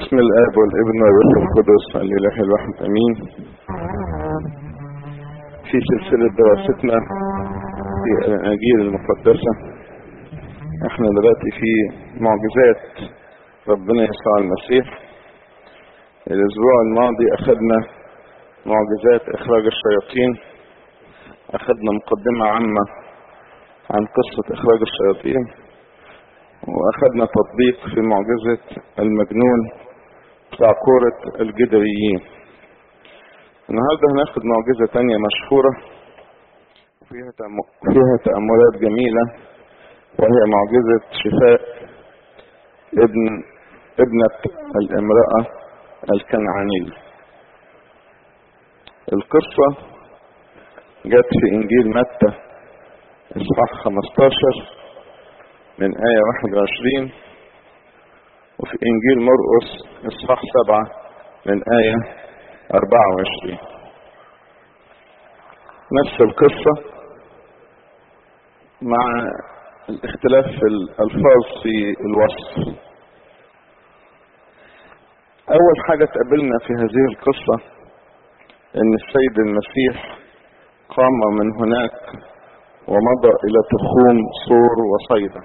باسم الاب والابن والروح القدس الاله الواحد امين في سلسلة دراستنا في الاناجيل المقدسة احنا دلوقتي في معجزات ربنا يسوع المسيح الاسبوع الماضي اخذنا معجزات اخراج الشياطين اخذنا مقدمة عامة عن قصة اخراج الشياطين واخذنا تطبيق في معجزة المجنون بتاع كورة الجدريين النهاردة هناخد معجزة تانية مشهورة فيها فيها تأملات جميلة وهي معجزة شفاء ابن ابنة الامرأة الكنعانية القصة جت في انجيل متى اصحاح 15 من آية 21 وفي إنجيل مرقس إصحاح 7 من آية 24 نفس القصة مع الاختلاف في الألفاظ في الوصف أول حاجة تقابلنا في هذه القصة إن السيد المسيح قام من هناك ومضى إلى تخوم صور وصيدا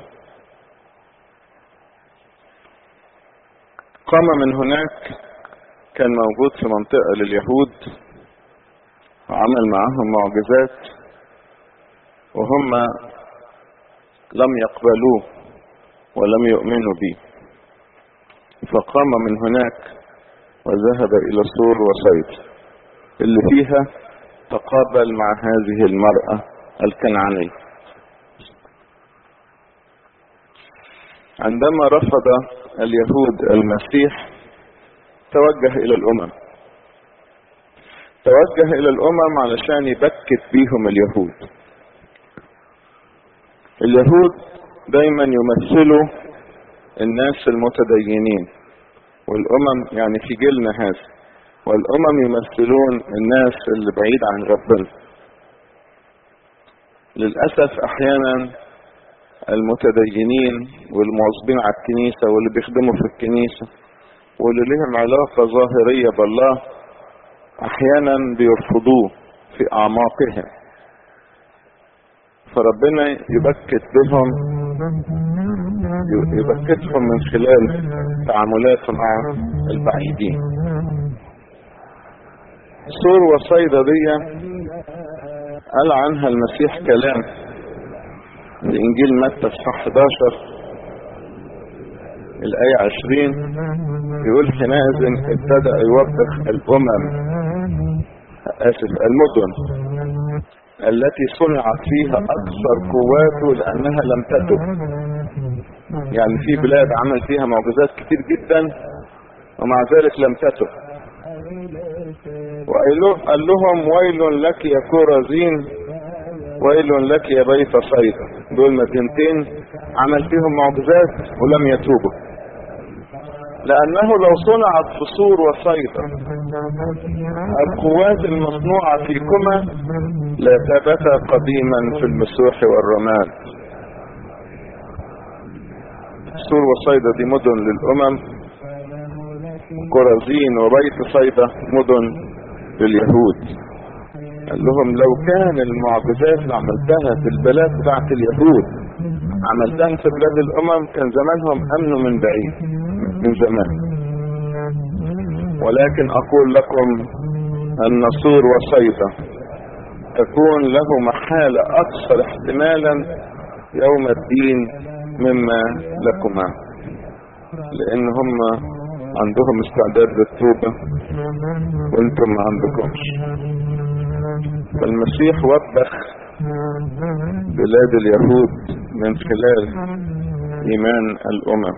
قام من هناك كان موجود في منطقة لليهود وعمل معهم معجزات وهم لم يقبلوه ولم يؤمنوا به فقام من هناك وذهب إلى سور وصيد اللي فيها تقابل مع هذه المرأة الكنعانية عندما رفض اليهود المسيح توجه الى الامم توجه الى الامم علشان يبكت بيهم اليهود اليهود دايما يمثلوا الناس المتدينين والامم يعني في جيلنا هذا والامم يمثلون الناس اللي بعيد عن ربنا للاسف احيانا المتدينين والمواظبين على الكنيسة واللي بيخدموا في الكنيسة واللي لهم علاقة ظاهرية بالله أحيانا بيرفضوه في أعماقهم فربنا يبكت بهم يبكتهم من خلال تعاملاته مع البعيدين سور وصيدا دي قال عنها المسيح كلام الانجيل متى اصحاح 11 الايه 20 يقول حينئذ ابتدى يوبخ الامم اسف المدن التي صنعت فيها اكثر قواته لانها لم تتب يعني في بلاد عمل فيها معجزات كتير جدا ومع ذلك لم تتب وقال لهم ويل لك يا كورزين ويل لك يا بيت صيدا دول مدينتين عمل فيهم معجزات ولم يتوبوا لأنه لو صنعت في صور وصيدا القوات المصنوعة فيكما لا ثبت قديما في المسوح والرماد صور وصيدا دي مدن للأمم كرزين وبيت صيدا مدن لليهود قال لهم لو كان المعجزات اللي عملتها في البلاد بتاعت اليهود عملتها في بلاد الامم كان زمانهم امنوا من بعيد من زمان ولكن اقول لكم ان صور وصيدا تكون له محالة اكثر احتمالا يوم الدين مما لكما لان هم عندهم استعداد للتوبة وانتم ما عندكمش فالمسيح وبخ بلاد اليهود من خلال ايمان الامم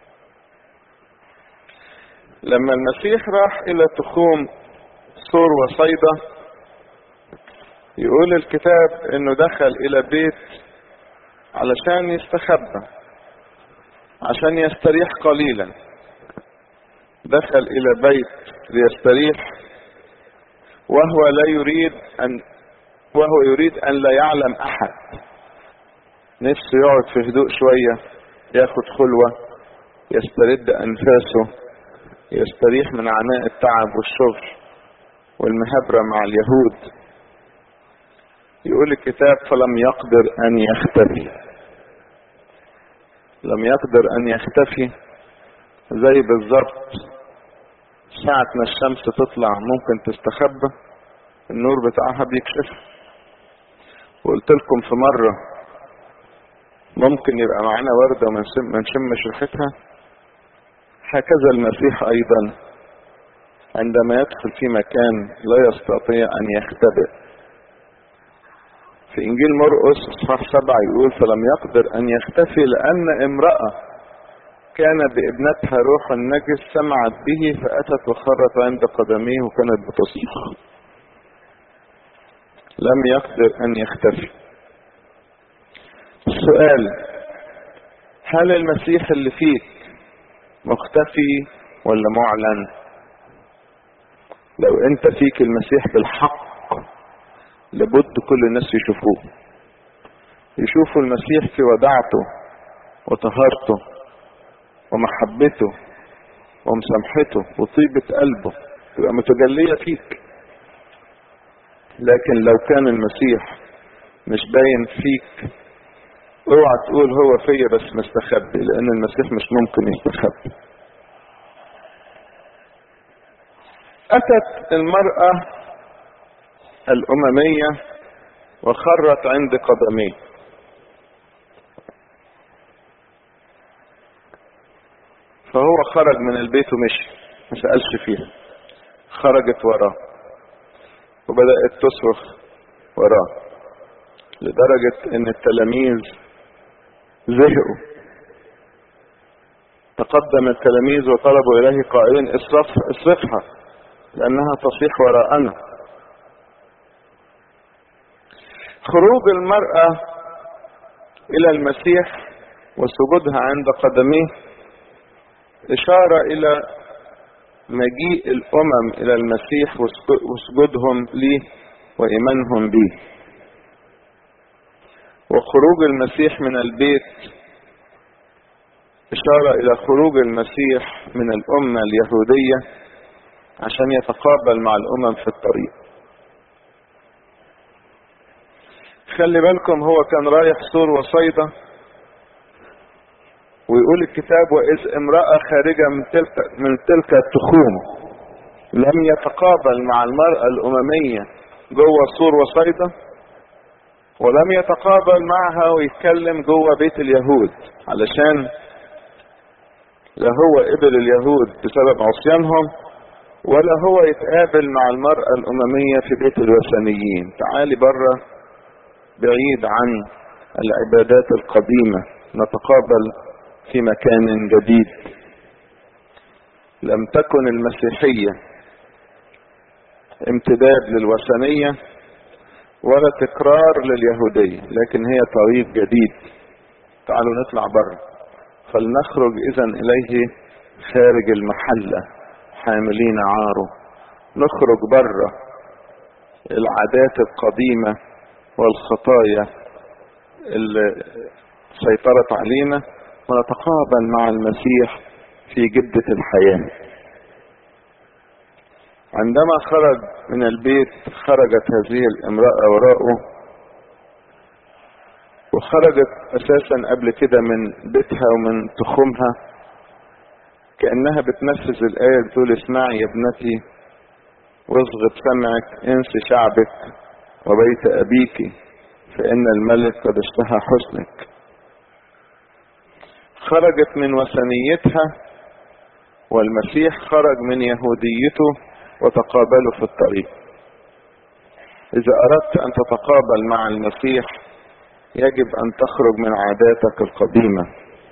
لما المسيح راح الى تخوم سور وصيدا يقول الكتاب انه دخل الى بيت علشان يستخبى عشان يستريح قليلا دخل الى بيت ليستريح وهو لا يريد ان وهو يريد ان لا يعلم احد نفسه يقعد في هدوء شوية ياخد خلوة يسترد انفاسه يستريح من عناء التعب والشغل والمهبرة مع اليهود يقول الكتاب فلم يقدر أن يختفي لم يقدر أن يختفي زي بالظبط ساعة ما الشمس تطلع ممكن تستخبى النور بتاعها بيكشف وقلت لكم في مرة ممكن يبقى معانا وردة وما نشمش ريحتها هكذا المسيح أيضا عندما يدخل في مكان لا يستطيع أن يختبئ في إنجيل مرقس إصحاح سبعة يقول فلم يقدر أن يختفي لأن امرأة كان بابنتها روح النجس سمعت به فأتت وخرت عند قدميه وكانت بتصرخ لم يقدر أن يختفي السؤال هل المسيح اللي فيك مختفي ولا معلن لو انت فيك المسيح بالحق لابد كل الناس يشوفوه يشوفوا المسيح في ودعته وطهارته ومحبته ومسامحته وطيبة قلبه تبقى متجلية فيك لكن لو كان المسيح مش باين فيك اوعى تقول هو فيا بس مستخبي لان المسيح مش ممكن يستخبي اتت المرأة الاممية وخرت عند قدميه فهو خرج من البيت ومشي ما سألش فيها خرجت وراه وبدأت تصرخ وراه لدرجة ان التلاميذ زهقوا تقدم التلاميذ وطلبوا اليه قائلين اصرف اصرفها لانها تصيح وراءنا خروج المرأة الى المسيح وسجودها عند قدميه اشارة الى مجيء الامم الى المسيح وسجودهم ليه وايمانهم به وخروج المسيح من البيت اشارة الى خروج المسيح من الامة اليهودية عشان يتقابل مع الامم في الطريق خلي بالكم هو كان رايح سور وصيدا ويقول الكتاب واذ امرأة خارجة من تلك من تلك التخوم لم يتقابل مع المرأة الاممية جوه سور وصيدا ولم يتقابل معها ويتكلم جوه بيت اليهود علشان لا هو قبل اليهود بسبب عصيانهم ولا هو يتقابل مع المرأة الأممية في بيت الوثنيين تعالي بره بعيد عن العبادات القديمة نتقابل في مكان جديد لم تكن المسيحية امتداد للوثنية ولا تكرار لليهودية لكن هي طريق جديد تعالوا نطلع بره فلنخرج اذا اليه خارج المحلة حاملين عاره نخرج بره العادات القديمة والخطايا اللي سيطرت علينا ونتقابل مع المسيح في جدة الحياة عندما خرج من البيت خرجت هذه الامرأة وراءه وخرجت اساسا قبل كده من بيتها ومن تخومها كأنها بتنفذ الآية بتقول اسمعي يا ابنتي واصغب سمعك انسي شعبك وبيت أبيك فإن الملك قد اشتهى حسنك خرجت من وثنيتها والمسيح خرج من يهوديته وتقابلوا في الطريق إذا أردت أن تتقابل مع المسيح يجب أن تخرج من عاداتك القديمة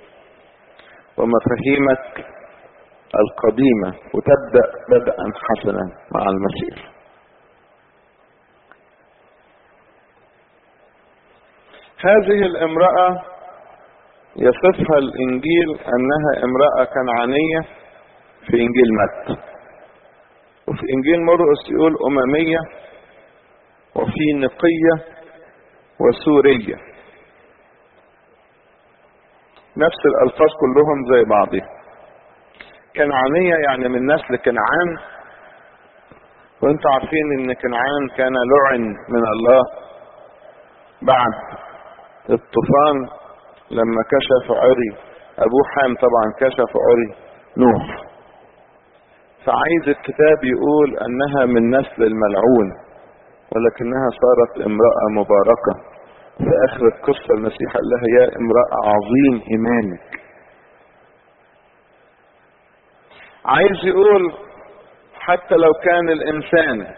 ومفاهيمك القديمة وتبدأ بدءا حسنا مع المسيح هذه الامرأة يصفها الإنجيل أنها امرأة كنعانية في إنجيل متى وفي إنجيل مرقس يقول أممية وفي نقية وسورية نفس الألفاظ كلهم زي بعضها كنعانية يعني من نسل كنعان وانتوا عارفين ان كنعان كان لعن من الله بعد الطوفان لما كشف عري ابوه حام طبعا كشف عري نوح فعايز الكتاب يقول انها من نسل الملعون ولكنها صارت امرأة مباركة في اخر القصة المسيح قال لها يا امرأة عظيم ايمانك عايز يقول حتى لو كان الانسان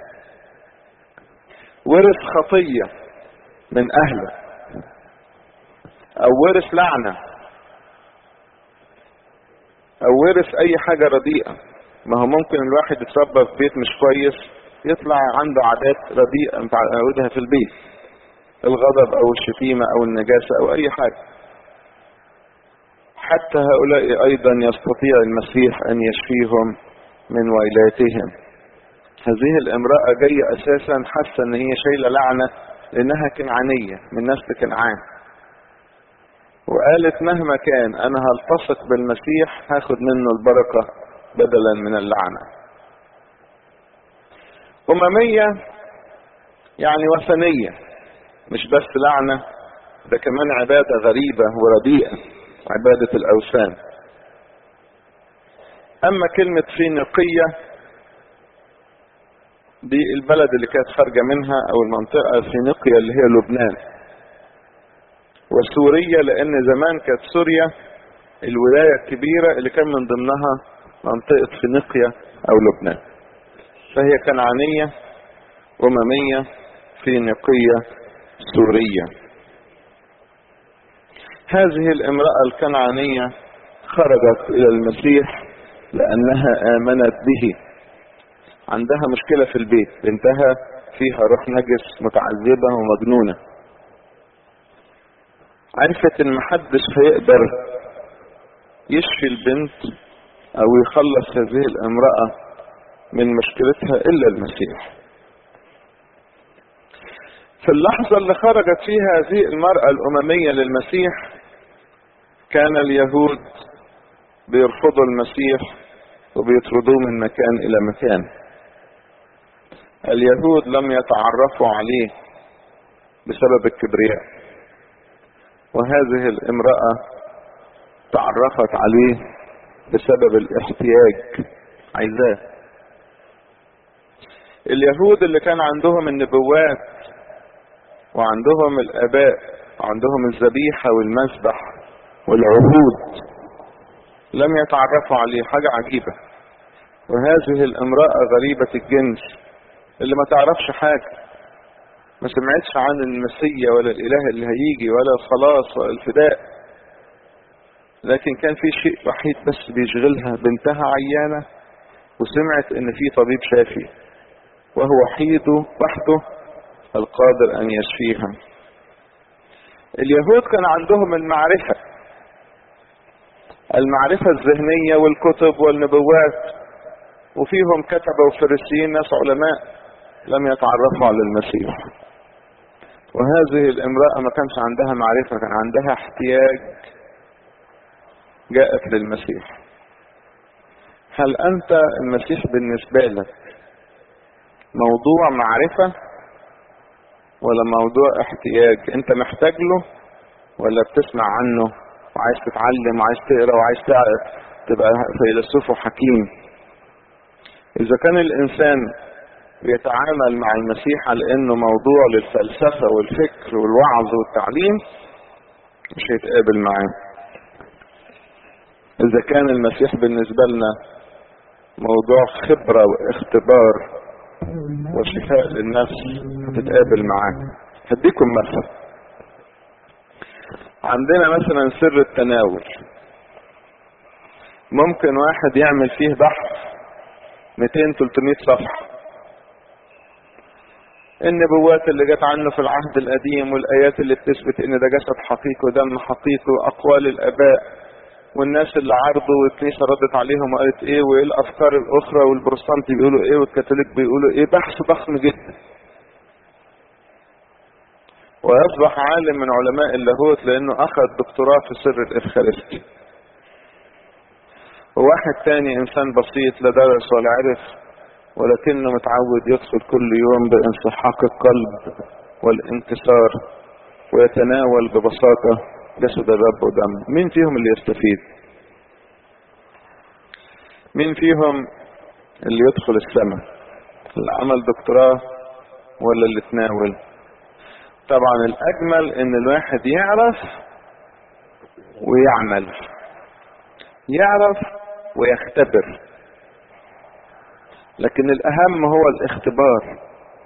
ورث خطية من اهله او ورث لعنة او ورث اي حاجة رديئة ما هو ممكن الواحد يتربى في بيت مش كويس يطلع عنده عادات رديئة متعودها في البيت الغضب او الشتيمة او النجاسة او اي حاجة حتى هؤلاء ايضا يستطيع المسيح ان يشفيهم من ويلاتهم هذه الامرأة جاية اساسا حاسة ان هي شايلة لعنة لانها كنعانية من نسل كنعان وقالت مهما كان انا هلتصق بالمسيح هاخد منه البركة بدلا من اللعنة اممية يعني وثنية مش بس لعنة ده كمان عبادة غريبة ورديئة عبادة الاوثان اما كلمة فينيقية دي البلد اللي كانت خارجة منها او المنطقة فينيقيا اللي هي لبنان وسوريا لان زمان كانت سوريا الولاية الكبيرة اللي كان من ضمنها منطقة فينيقيا او لبنان فهي كنعانية اممية فينيقية سورية هذه الامرأة الكنعانية خرجت الى المسيح لانها امنت به عندها مشكلة في البيت بنتها فيها روح نجس متعذبة ومجنونة عرفت ان محدش هيقدر يشفي البنت او يخلص هذه الامرأة من مشكلتها الا المسيح في اللحظة اللي خرجت فيها هذه المرأة الاممية للمسيح كان اليهود بيرفضوا المسيح وبيطردوه من مكان الى مكان اليهود لم يتعرفوا عليه بسبب الكبرياء وهذه الامرأة تعرفت عليه بسبب الاحتياج عايزاه اليهود اللي كان عندهم النبوات وعندهم الاباء وعندهم الذبيحة والمذبح والعهود لم يتعرفوا عليه حاجة عجيبة وهذه الامرأة غريبة الجنس اللي ما تعرفش حاجة ما سمعتش عن المسيا ولا الاله اللي هيجي ولا الخلاص ولا الفداء لكن كان في شيء وحيد بس بيشغلها بنتها عيانة وسمعت ان في طبيب شافي وهو وحيده وحده القادر ان يشفيها اليهود كان عندهم المعرفة المعرفة الذهنية والكتب والنبوات وفيهم كتبة وفريسيين ناس علماء لم يتعرفوا على المسيح وهذه الامرأة ما كانش عندها معرفة كان عندها احتياج جاءت للمسيح هل انت المسيح بالنسبة لك موضوع معرفة ولا موضوع احتياج انت محتاج له ولا بتسمع عنه وعايز تتعلم وعايز تقرا وعايز تعرف تبقى فيلسوف وحكيم اذا كان الانسان بيتعامل مع المسيح على انه موضوع للفلسفة والفكر والوعظ والتعليم مش هيتقابل معاه اذا كان المسيح بالنسبة لنا موضوع خبرة واختبار وشفاء للنفس هتتقابل معاه هديكم مثل عندنا مثلا سر التناول ممكن واحد يعمل فيه بحث 200 300 صفحه النبوات اللي جت عنه في العهد القديم والايات اللي بتثبت ان ده جسد حقيقي ودم حقيقي واقوال الاباء والناس اللي عرضوا والكنيسه ردت عليهم وقالت ايه وايه الافكار الاخرى والبروتستانت بيقولوا ايه والكاثوليك بيقولوا ايه بحث ضخم جدا ويصبح عالم من علماء اللاهوت لانه اخذ دكتوراه في سر الافخارستي وواحد تاني انسان بسيط لا درس ولا عرف ولكنه متعود يدخل كل يوم بانسحاق القلب والانكسار ويتناول ببساطة جسد الرب ودم مين فيهم اللي يستفيد مين فيهم اللي يدخل السماء اللي عمل دكتوراه ولا اللي تناول طبعا الاجمل ان الواحد يعرف ويعمل يعرف ويختبر لكن الاهم هو الاختبار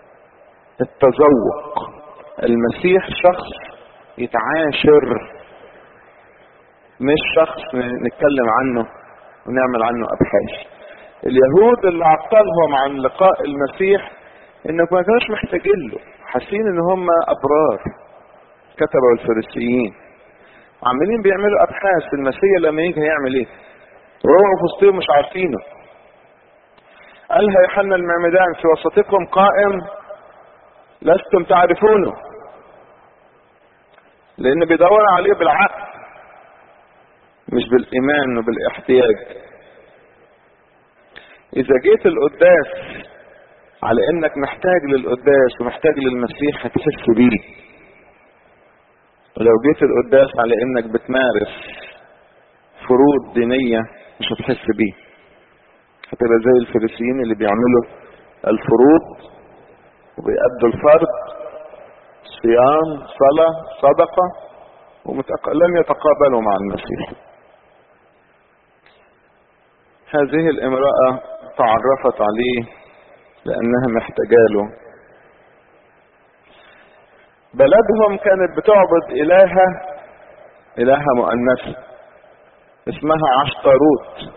التذوق المسيح شخص يتعاشر مش شخص نتكلم عنه ونعمل عنه ابحاث اليهود اللي عطلهم عن لقاء المسيح انك ما كانوش محتاجين له حاسين ان هم ابرار كتبه والفريسيين عمالين بيعملوا ابحاث المسيح لما يجي هيعمل ايه وهو في وسطهم مش عارفينه قالها يوحنا المعمدان في وسطكم قائم لستم تعرفونه لان بيدور عليه بالعقل مش بالايمان وبالاحتياج اذا جيت القداس على انك محتاج للقداس ومحتاج للمسيح هتحس بيه ولو جيت القداس على انك بتمارس فروض دينية مش هتحس بيه هتبقى زي الفريسيين اللي بيعملوا الفروض وبيأدوا الفرض صيام صلاة صدقة ولم يتقابلوا مع المسيح هذه الامرأة تعرفت عليه لأنها محتاجة له بلدهم كانت بتعبد إلهة إلهة مؤنثة اسمها عشتروت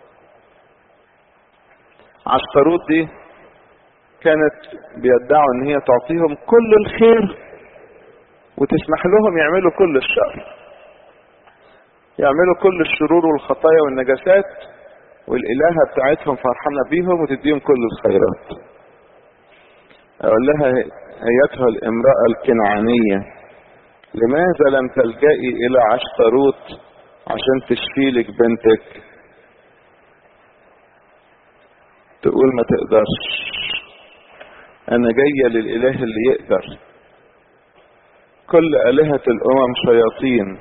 عشتروت دي كانت بيدعوا ان هي تعطيهم كل الخير وتسمح لهم يعملوا كل الشر يعملوا كل الشرور والخطايا والنجاسات والإلهة بتاعتهم فرحانة بيهم وتديهم كل الخيرات أقول لها أيتها الامرأة الكنعانية لماذا لم تلجئي إلى عشتروت عشان تشفي لك بنتك تقول ما تقدرش أنا جاية للإله اللي يقدر كل آلهة الأمم شياطين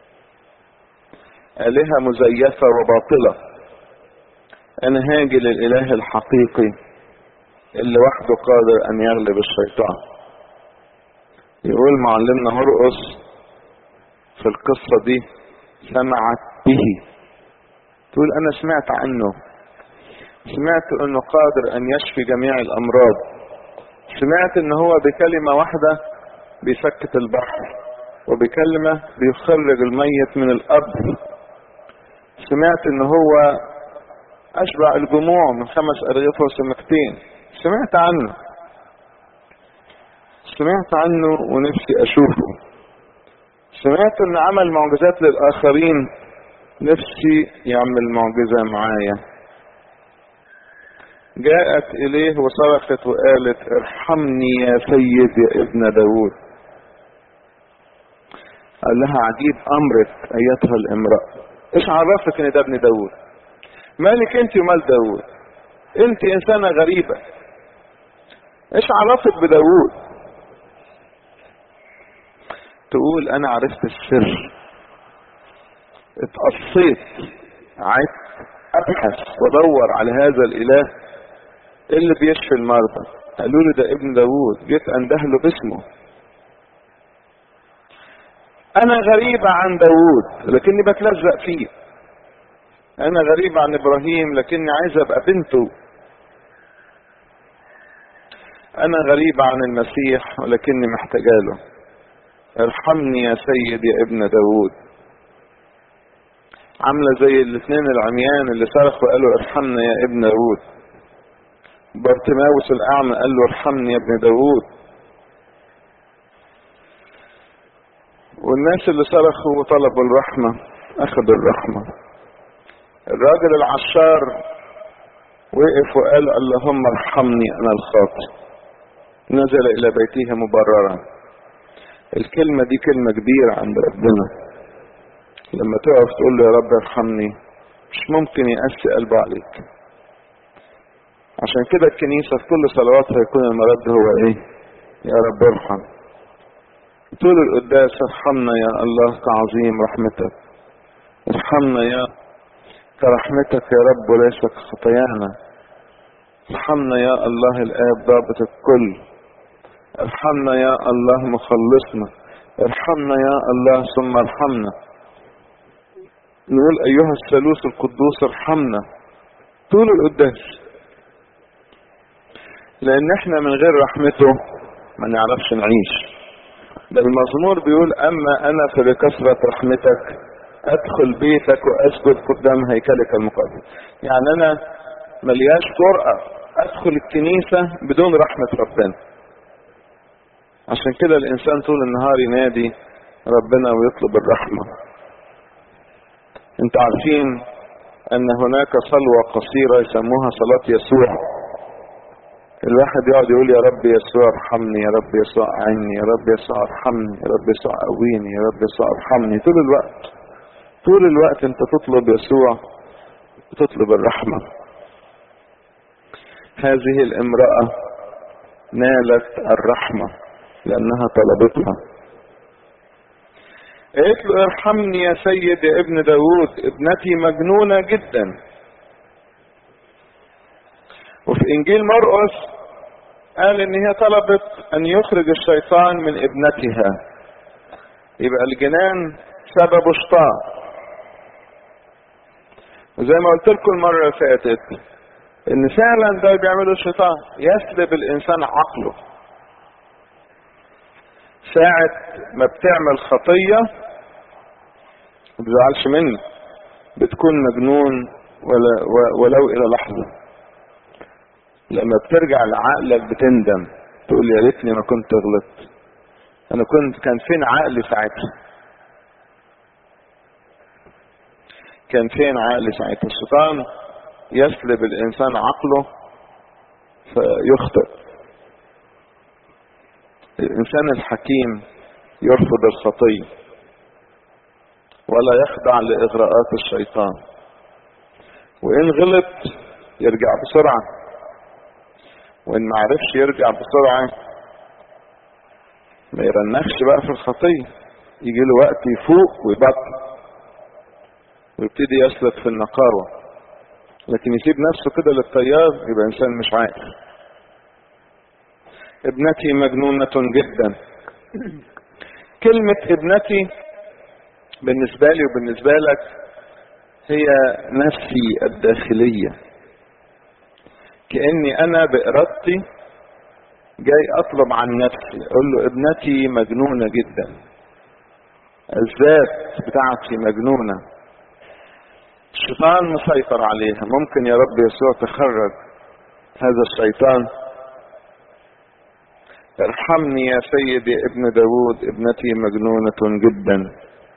آلهة مزيفة وباطلة انا هاجي للاله الحقيقي اللي وحده قادر ان يغلب الشيطان يقول معلمنا مرقس في القصة دي سمعت به تقول انا سمعت عنه سمعت انه قادر ان يشفي جميع الامراض سمعت ان هو بكلمة واحدة بيسكت البحر وبكلمة بيخرج الميت من القبر سمعت ان هو اشبع الجموع من خمس ارغفة وسمكتين سمعت عنه سمعت عنه ونفسي اشوفه سمعت ان عمل معجزات للاخرين نفسي يعمل معجزة معايا جاءت اليه وصرخت وقالت ارحمني يا سيد يا ابن داود قال لها عجيب امرك ايتها الامرأة ايش عرفك ان ده ابن داود مالك انت ومال داود انت انسانة غريبة ايش عرفت بداود تقول انا عرفت السر اتقصيت عدت ابحث وادور على هذا الاله اللي بيشفي المرضى قالوا لي ده ابن داود جيت انده له باسمه انا غريبة عن داود لكني بتلزق فيه انا غريب عن ابراهيم لكني عايز ابقى بنته انا غريب عن المسيح ولكني محتاجه له ارحمني يا سيد يا ابن داود عاملة زي الاثنين العميان اللي صرخوا قالوا ارحمنا يا ابن داود بارتماوس الاعمى قال له ارحمني يا ابن داود والناس اللي صرخوا وطلبوا الرحمة اخذوا الرحمة الراجل العشار وقف وقال اللهم ارحمني انا الخاطئ نزل الى بيته مبررا الكلمة دي كلمة كبيرة عند ربنا لما تقف تقول له يا رب ارحمني مش ممكن يقسي قلبه عليك عشان كده الكنيسة في كل صلواتها يكون المرد هو ايه يا رب ارحم طول القداس ارحمنا يا الله كعظيم رحمتك ارحمنا يا كرحمتك يا رب وليس كخطايانا ارحمنا يا الله الآب ضابط الكل ارحمنا يا الله مخلصنا ارحمنا يا الله ثم ارحمنا نقول أيها الثالوث القدوس ارحمنا طول القداس لأن احنا من غير رحمته ما نعرفش نعيش ده المزمور بيقول أما أنا فبكثرة رحمتك أدخل بيتك وأسجد قدام هيكلك المقدس يعني أنا ملياش جرأة أدخل الكنيسة بدون رحمة ربنا عشان كده الإنسان طول النهار ينادي ربنا ويطلب الرحمة انتوا عارفين ان هناك صلوة قصيرة يسموها صلاة يسوع الواحد يقعد يقول يا رب يسوع ارحمني يا رب يسوع اعني يا رب يسوع ارحمني يا رب يسوع قويني يا رب يسوع ارحمني طول الوقت طول الوقت انت تطلب يسوع وتطلب الرحمة هذه الامرأة نالت الرحمة لانها طلبتها قالت له ارحمني يا سيد يا ابن داود ابنتي مجنونة جدا وفي انجيل مرقس قال ان هي طلبت ان يخرج الشيطان من ابنتها يبقى الجنان سببه شيطان وزي ما قلت لكم المرة اللي فاتت ان فعلا ده بيعمله الشيطان يسلب الانسان عقله ساعة ما بتعمل خطية ما بتزعلش مني بتكون مجنون ولا ولو الى لحظة لما بترجع لعقلك بتندم تقول يا ريتني ما كنت غلطت انا كنت كان فين عقلي ساعتها كان فين عقلي ساعتها الشيطان يسلب الانسان عقله فيخطئ الانسان الحكيم يرفض الخطيه ولا يخضع لاغراءات الشيطان وان غلط يرجع بسرعه وان ما عرفش يرجع بسرعه ما يرنخش بقى في الخطيه يجي له وقت يفوق ويبطل ويبتدي يسلك في النقاوه لكن يسيب نفسه كده للتيار يبقى انسان مش عاقل ابنتي مجنونة جدا كلمة ابنتي بالنسبة لي وبالنسبة لك هي نفسي الداخلية كأني أنا بإرادتي جاي أطلب عن نفسي أقول له ابنتي مجنونة جدا الذات بتاعتي مجنونة الشيطان مسيطر عليها ممكن يا رب يسوع تخرج هذا الشيطان ارحمني يا سيدي يا ابن داود ابنتي مجنونة جدا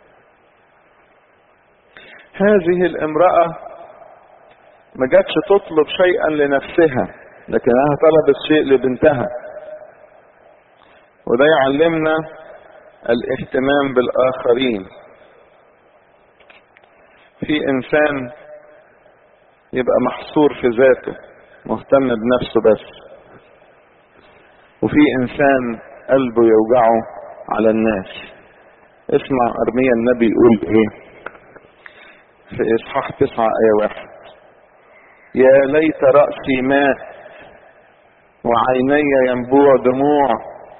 هذه الامرأة ما جاتش تطلب شيئا لنفسها لكنها طلبت شيء لبنتها وده يعلمنا الاهتمام بالآخرين في إنسان يبقى محصور في ذاته مهتم بنفسه بس وفي انسان قلبه يوجعه على الناس اسمع ارميا النبي يقول ايه في اصحاح تسعة ايه واحد يا ليت رأسي مات وعيني ينبوع دموع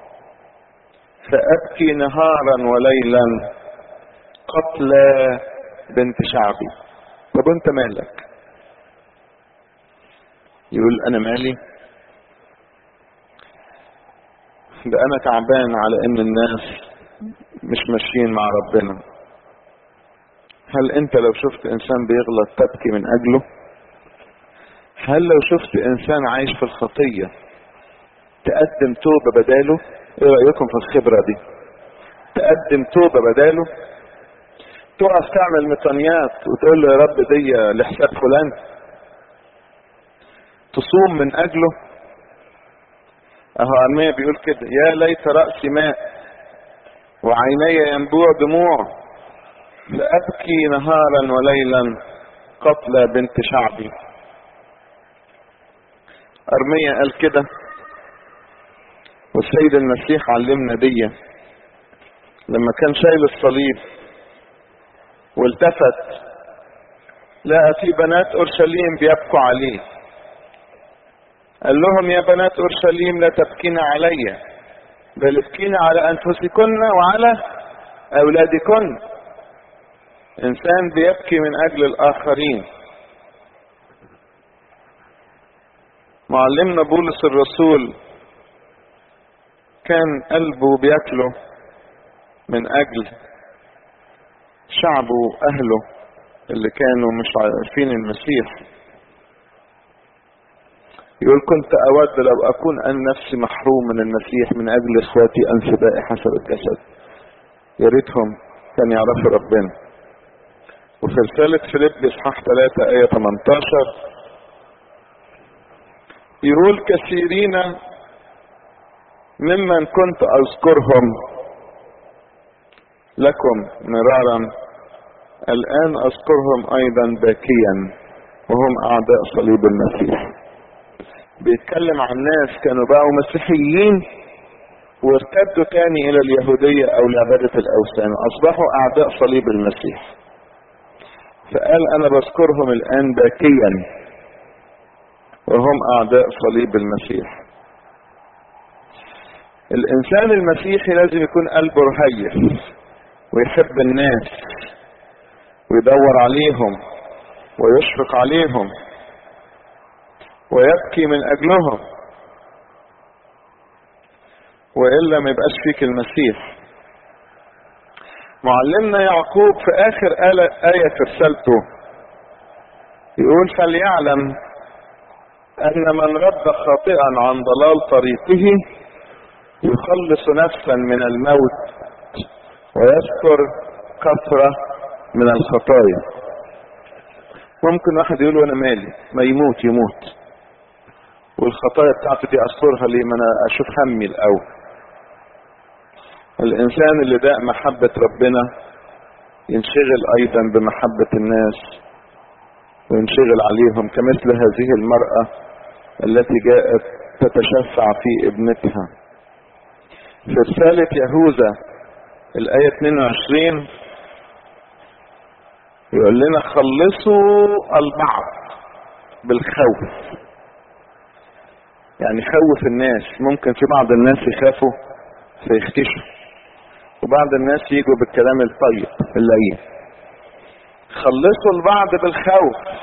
فأبكي نهارا وليلا قتل بنت شعبي طب انت مالك يقول انا مالي ده انا تعبان على ان الناس مش ماشيين مع ربنا هل انت لو شفت انسان بيغلط تبكي من اجله هل لو شفت انسان عايش في الخطية تقدم توبة بداله ايه رأيكم في الخبرة دي تقدم توبة بداله تقف تعمل ميطانيات وتقول له يا رب دي لحساب فلان تصوم من اجله اهو ارميا بيقول كده يا ليت رأسي ماء وعيني ينبوع دموع لأبكي نهارا وليلا قتل بنت شعبي أرمية قال كده والسيد المسيح علمنا دي لما كان شايل الصليب والتفت لقى في بنات اورشليم بيبكوا عليه قال لهم يا بنات اورشليم لا تبكين علي بل ابكين على انفسكن وعلى اولادكن انسان بيبكي من اجل الاخرين معلمنا بولس الرسول كان قلبه بياكله من اجل شعبه واهله اللي كانوا مش عارفين المسيح يقول كنت اود لو اكون ان نفسي محروم من المسيح من اجل اخواتي انسبائي حسب الجسد يا ريتهم كان يعرفوا ربنا وفي رسالة فيليب اصحاح 3 آية 18 يقول كثيرين ممن كنت اذكرهم لكم مرارا الان اذكرهم ايضا باكيا وهم اعداء صليب المسيح بيتكلم عن ناس كانوا بقوا مسيحيين وارتدوا تاني الى اليهودية او لعبادة الاوثان اصبحوا اعداء صليب المسيح فقال انا بذكرهم الان باكيا وهم اعداء صليب المسيح الانسان المسيحي لازم يكون قلبه رهيف ويحب الناس ويدور عليهم ويشفق عليهم ويبكي من اجلهم والا ما يبقاش فيك المسيح معلمنا يعقوب في اخر آية في رسالته يقول فليعلم ان من رد خاطئا عن ضلال طريقه يخلص نفسا من الموت ويذكر كثرة من الخطايا ممكن واحد يقول انا مالي ما يموت يموت والخطايا بتاعته دي اذكرها ليه ما انا اشوف همي الاول الانسان اللي داء محبة ربنا ينشغل ايضا بمحبة الناس وينشغل عليهم كمثل هذه المرأة التي جاءت تتشفع في ابنتها في رسالة يهوذا الآية 22 يقول لنا خلصوا البعض بالخوف يعني خوف الناس ممكن في بعض الناس يخافوا فيختشوا وبعض الناس يجوا بالكلام الطيب اللين خلصوا البعض بالخوف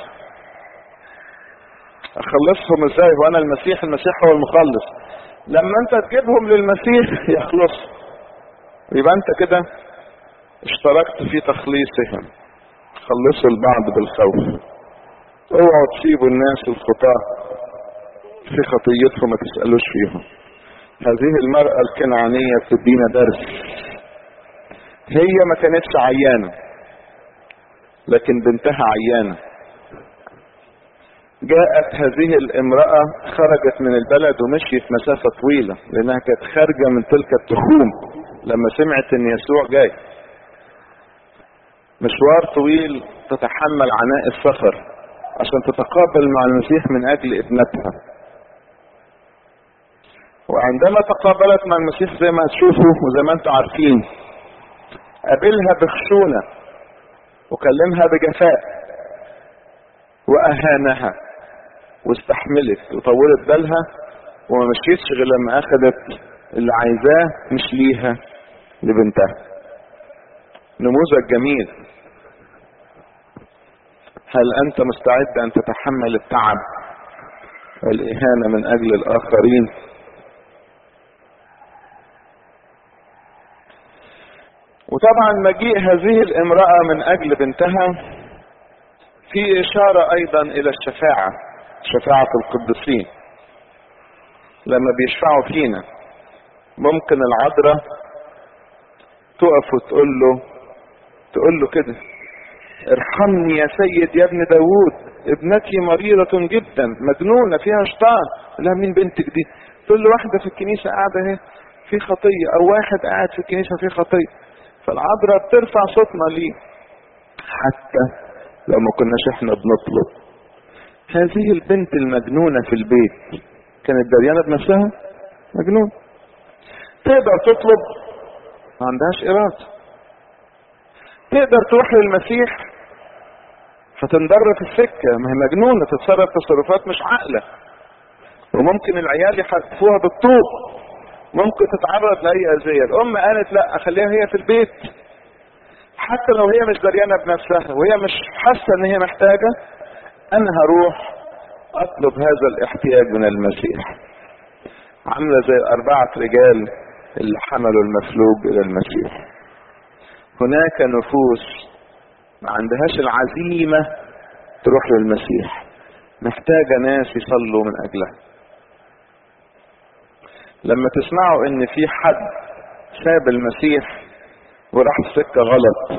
اخلصهم ازاي وانا المسيح المسيح هو المخلص لما انت تجيبهم للمسيح يخلصوا يبقى انت كده اشتركت في تخليصهم خلصوا البعض بالخوف اوعوا تسيبوا الناس الخطاة في خطيتهم ما تسألوش فيهم هذه المرأة الكنعانية بتدينا درس هي ما كانتش عيانة لكن بنتها عيانة جاءت هذه الامرأة خرجت من البلد ومشيت مسافة طويلة لانها كانت خارجة من تلك التخوم لما سمعت ان يسوع جاي مشوار طويل تتحمل عناء السفر عشان تتقابل مع المسيح من اجل ابنتها وعندما تقابلت مع المسيح زي ما تشوفوا وزي ما انتم عارفين قابلها بخشونة وكلمها بجفاء واهانها واستحملت وطولت بالها وما مشيتش غير لما اخذت اللي عايزاه مش ليها لبنتها نموذج جميل هل انت مستعد ان تتحمل التعب والاهانة من اجل الاخرين وطبعا مجيء هذه الامرأة من اجل بنتها في اشارة ايضا الى الشفاعة شفاعة القديسين لما بيشفعوا فينا ممكن العذراء تقف وتقول له تقول له كده ارحمني يا سيد يا ابن داوود ابنتي مريضة جدا مجنونة فيها شيطان لا مين بنتك دي تقول له واحدة في الكنيسة قاعدة اهي في خطية او واحد قاعد في الكنيسة في خطية فالعذراء بترفع صوتنا ليه حتى لو ما كناش احنا بنطلب هذه البنت المجنونة في البيت كانت دريانة بنفسها مجنون تقدر تطلب ما عندهاش إرادة تقدر تروح للمسيح فتنضر في السكة ما هي مجنونة تتصرف تصرفات مش عاقلة وممكن العيال يحذفوها بالطوب ممكن تتعرض لأي أذية الأم قالت لا أخليها هي في البيت حتى لو هي مش دريانة بنفسها وهي مش حاسة إن هي محتاجة أنا هروح أطلب هذا الاحتياج من المسيح عاملة زي الأربعة رجال اللي حملوا المفلوج إلى المسيح هناك نفوس ما عندهاش العزيمة تروح للمسيح محتاجة ناس يصلوا من أجلها لما تسمعوا ان في حد ساب المسيح وراح في سكة غلط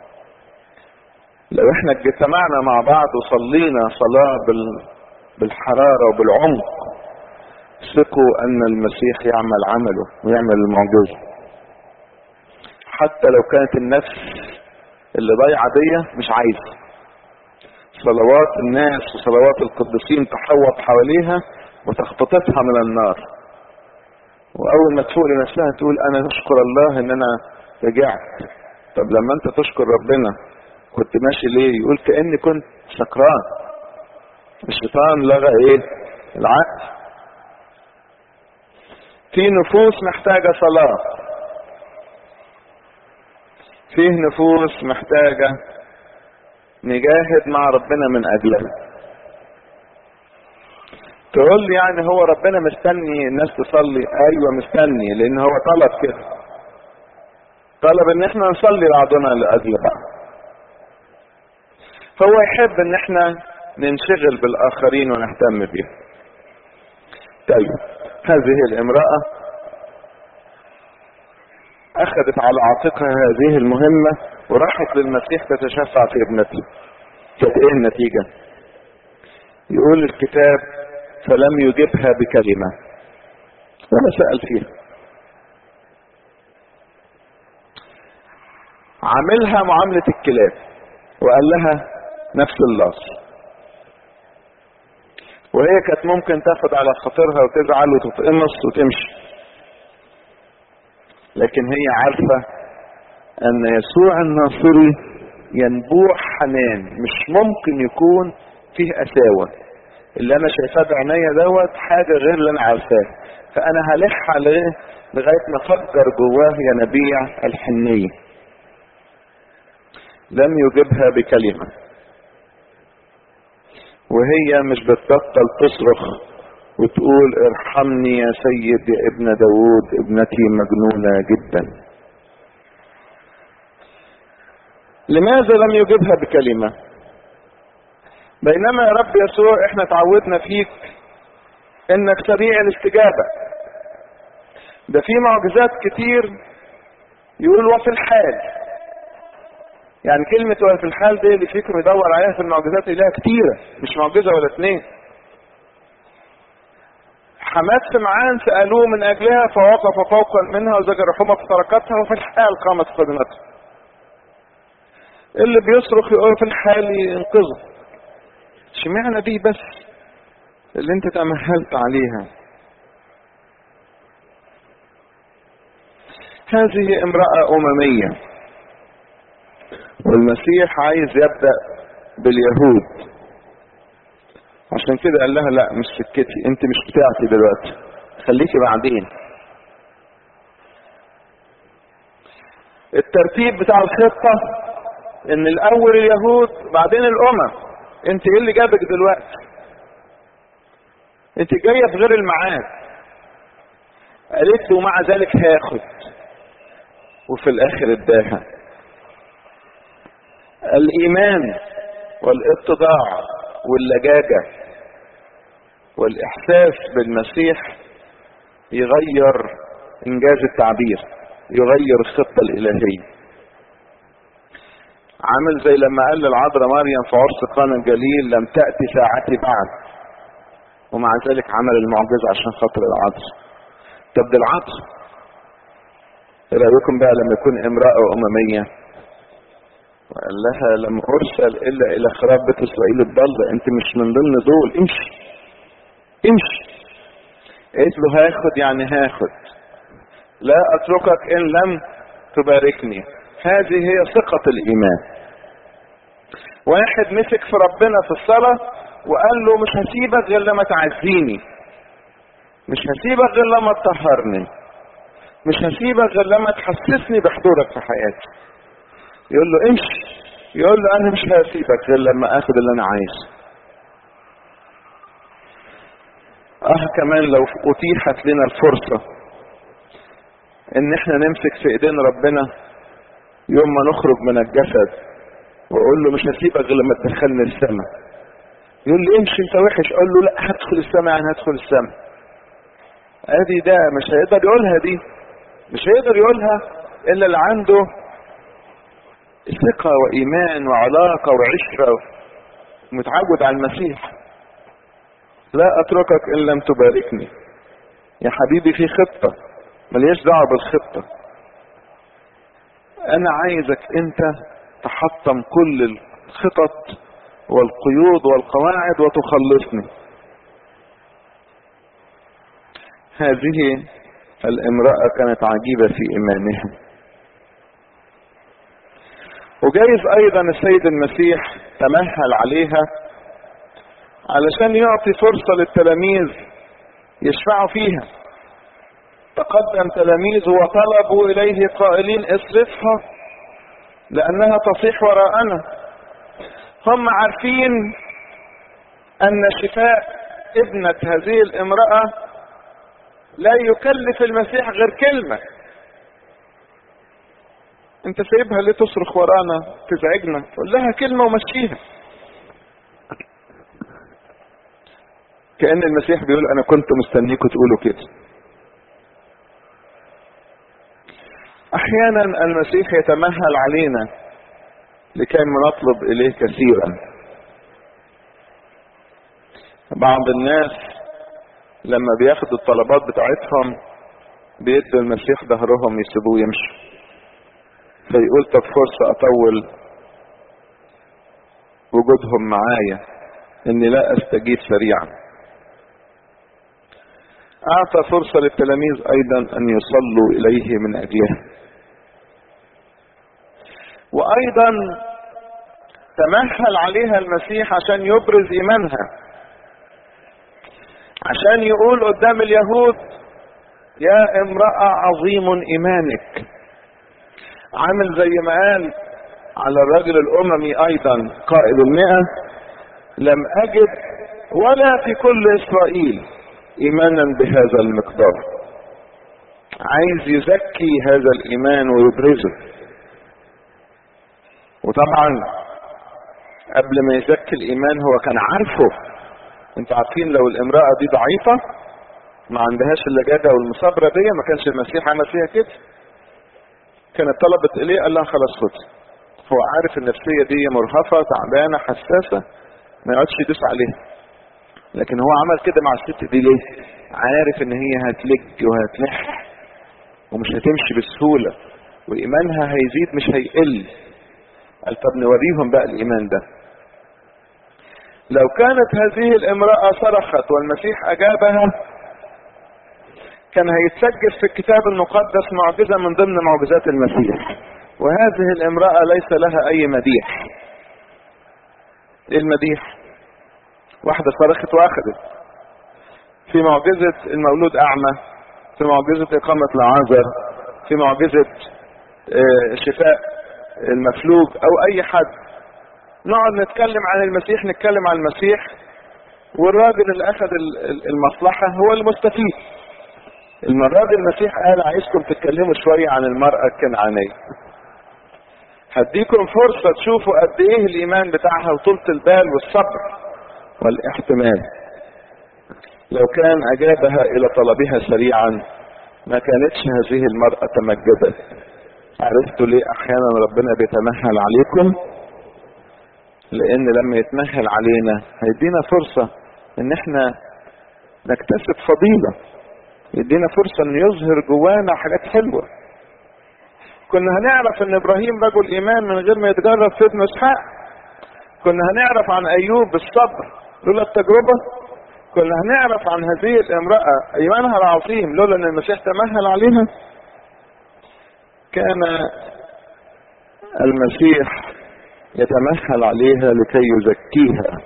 لو احنا اجتمعنا مع بعض وصلينا صلاة بال... بالحرارة وبالعمق ثقوا ان المسيح يعمل عمله ويعمل المعجزة حتى لو كانت النفس اللي ضايعة دي مش عايزة صلوات الناس وصلوات القديسين تحوط حواليها وتختطفها من النار واول ما تفوق لنفسها تقول انا اشكر الله ان انا رجعت طب لما انت تشكر ربنا كنت ماشي ليه يقول كاني كنت سكران الشيطان لغى ايه العقل في نفوس محتاجة صلاة فيه نفوس محتاجة نجاهد مع ربنا من اجلها تقول لي يعني هو ربنا مستني الناس تصلي ايوه مستني لان هو طلب كده طلب ان احنا نصلي بعضنا لاجل بعض فهو يحب ان احنا ننشغل بالاخرين ونهتم بهم طيب هذه الامرأة اخذت على عاتقها هذه المهمة وراحت للمسيح تتشفع في ابنته كانت ايه النتيجة يقول الكتاب فلم يجبها بكلمة ولا سأل فيها عاملها معاملة الكلاب وقال لها نفس اللص وهي كانت ممكن تاخد على خاطرها وتزعل وتتقمص وتمشي لكن هي عارفة ان يسوع الناصري ينبوع حنان مش ممكن يكون فيه قساوه اللي انا شايفاه بعينيا دوت حاجه غير اللي انا عارفاه فانا هلح عليه لغايه ما افجر جواه ينابيع الحنيه لم يجبها بكلمه وهي مش بتبطل تصرخ وتقول ارحمني يا سيد يا ابن داود ابنتي مجنونه جدا لماذا لم يجبها بكلمه بينما يا رب يسوع احنا تعودنا فيك انك سريع الاستجابة ده في معجزات كتير يقول وفي الحال يعني كلمة وفي الحال دي اللي فيكم يدور عليها في المعجزات لها كتيرة مش معجزة ولا اتنين حماد سمعان سألوه من أجلها فوقف فوقا منها وزجر حمى فتركتها وفي الحال قامت خدمتها اللي بيصرخ يقول في الحال ينقذه اشمعنى دي بس اللي انت تمهلت عليها هذه امرأة أممية والمسيح عايز يبدأ باليهود عشان كده قال لها لا مش سكتي انت مش بتاعتي دلوقتي خليكي بعدين الترتيب بتاع الخطة ان الاول اليهود بعدين الامم انت ايه اللي جابك دلوقتي انت جايه في غير الميعاد قالت له ومع ذلك هاخد وفي الاخر اداها الايمان والاتضاع واللجاجه والاحساس بالمسيح يغير انجاز التعبير يغير الخطه الالهيه عامل زي لما قال للعذراء مريم في عرس قانا الجليل لم تأتي ساعتي بعد ومع ذلك عمل المعجزة عشان خاطر العذراء طب ده العذراء ايه رأيكم بقى لما يكون امرأة أممية وقال لها لم ارسل الا الى خراب بيت اسرائيل الضال انت مش من ضمن دول امشي امشي قالت له هاخد يعني هاخد لا اتركك ان لم تباركني هذه هي ثقة الايمان واحد مسك في ربنا في الصلاة وقال له مش هسيبك غير لما تعزيني مش هسيبك غير لما تطهرني مش هسيبك غير لما تحسسني بحضورك في حياتي يقول له امشي يقول له انا مش هسيبك غير لما اخد اللي انا عايزه اه كمان لو اتيحت لنا الفرصة ان احنا نمسك في ايدين ربنا يوم ما نخرج من الجسد واقول له مش هسيبك غير لما تدخلني السماء يقول لي امشي انت وحش اقول له لا هدخل السماء يعني هدخل السماء ادي ده مش هيقدر يقولها دي مش هيقدر يقولها الا اللي عنده ثقة وايمان وعلاقة وعشرة متعود على المسيح لا اتركك ان لم تباركني يا حبيبي في خطة ملياش دعوة بالخطة انا عايزك انت تحطم كل الخطط والقيود والقواعد وتخلصني هذه الامرأة كانت عجيبة في ايمانها وجايز ايضا السيد المسيح تمهل عليها علشان يعطي فرصة للتلاميذ يشفعوا فيها تقدم تلاميذه وطلبوا اليه قائلين اصرفها لانها تصيح وراءنا هم عارفين ان شفاء ابنة هذه الامرأة لا يكلف المسيح غير كلمة انت سايبها ليه تصرخ ورانا تزعجنا تقول لها كلمة ومشيها كأن المسيح بيقول انا كنت مستنيكم تقولوا كده احيانا المسيح يتمهل علينا لكي نطلب اليه كثيرا بعض الناس لما بياخدوا الطلبات بتاعتهم بيدوا المسيح ظهرهم يسيبوه يمشي فيقول طب فرصة اطول وجودهم معايا اني لا استجيب سريعا اعطى فرصة للتلاميذ ايضا ان يصلوا اليه من اجلها وايضا تمهل عليها المسيح عشان يبرز ايمانها عشان يقول قدام اليهود يا امرأة عظيم ايمانك عامل زي ما قال على الرجل الاممي ايضا قائد المئة لم اجد ولا في كل اسرائيل ايمانا بهذا المقدار عايز يزكي هذا الايمان ويبرزه وطبعا قبل ما يزكي الايمان هو كان عارفه انتوا عارفين لو الامرأة دي ضعيفة ما عندهاش اللجاجة والمصابرة دي ما كانش المسيح عمل فيها كده كانت طلبت اليه قال لها خلاص خد هو عارف النفسية دي مرهفة تعبانة حساسة ما يقعدش يدوس عليها لكن هو عمل كده مع الست دي ليه عارف ان هي هتلج وهتلح ومش هتمشي بسهولة وايمانها هيزيد مش هيقل قال طب نوريهم بقى الايمان ده لو كانت هذه الامرأة صرخت والمسيح اجابها كان هيتسجل في الكتاب المقدس معجزة من ضمن معجزات المسيح وهذه الامرأة ليس لها اي مديح ايه المديح واحدة صرخت واخدت في معجزة المولود اعمى في معجزة اقامة العازر في معجزة شفاء المفلوج او اي حد نقعد نتكلم عن المسيح نتكلم عن المسيح والراجل اللي اخذ المصلحة هو المستفيد المرة دي المسيح قال عايزكم تتكلموا شوية عن المرأة الكنعانية هديكم فرصة تشوفوا قد ايه الايمان بتاعها وطولة البال والصبر والاحتمال لو كان اجابها الى طلبها سريعا ما كانتش هذه المرأة تمجدت عرفتوا ليه احيانا ربنا بيتمهل عليكم لان لما يتمهل علينا هيدينا فرصة ان احنا نكتسب فضيلة يدينا فرصة ان يظهر جوانا حاجات حلوة كنا هنعرف ان ابراهيم رجل ايمان من غير ما يتجرب في ابن اسحاق كنا هنعرف عن ايوب بالصبر لولا التجربه كنا هنعرف عن هذه الامراه ايمانها العظيم لولا ان المسيح تمهل عليها كان المسيح يتمهل عليها لكي يزكيها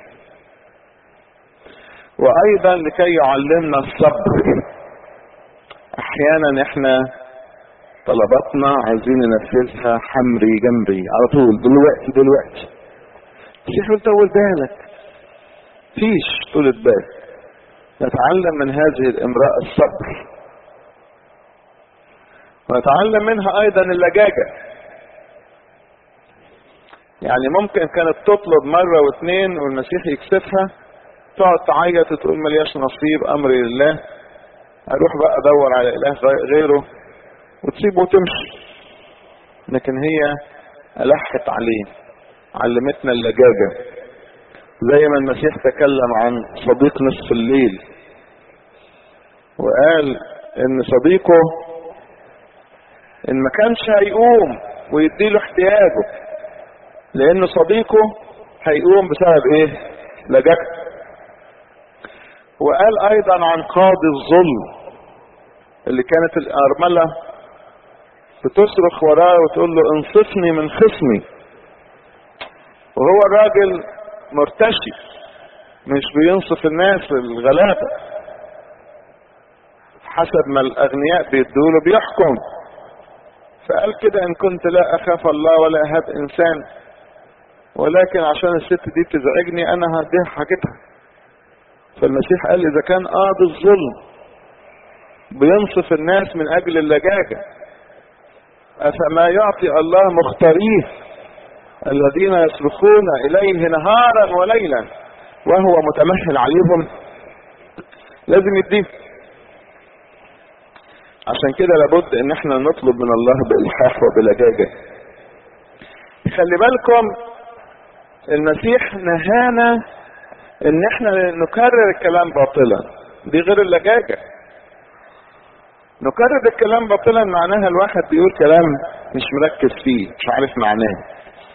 وايضا لكي يعلمنا الصبر احيانا احنا طلباتنا عايزين ننفذها حمري جنبي على طول دلوقتي دلوقتي المسيح يقول طول بالك فيش طولة بال نتعلم من هذه الامرأة الصبر ونتعلم منها ايضا اللجاجة يعني ممكن كانت تطلب مرة واثنين والمسيح يكسفها تقعد تعيط وتقول ملياش نصيب امري لله اروح بقى ادور على اله غيره وتسيبه وتمشي لكن هي الحت عليه علمتنا اللجاجة زي ما المسيح تكلم عن صديق نصف الليل وقال ان صديقه ان ما كانش هيقوم ويديله احتياجه لان صديقه هيقوم بسبب ايه لجاجته وقال ايضا عن قاضي الظلم اللي كانت الارملة بتصرخ وراه وتقول له انصفني من خصمي وهو الراجل مرتشي مش بينصف الناس الغلابة حسب ما الاغنياء بيدوله بيحكم فقال كده ان كنت لا اخاف الله ولا اهاب انسان ولكن عشان الست دي تزعجني انا هديها حاجتها فالمسيح قال اذا كان قاضي الظلم بينصف الناس من اجل اللجاجة افما يعطي الله مختاريه الذين يصرخون اليه نهارا وليلا وهو متمهل عليهم لازم يديه عشان كده لابد ان احنا نطلب من الله بالحاح وبلجاجة خلي بالكم المسيح نهانا ان احنا نكرر الكلام باطلا دي غير اللجاجة نكرر الكلام باطلا معناها الواحد بيقول كلام مش مركز فيه مش عارف معناه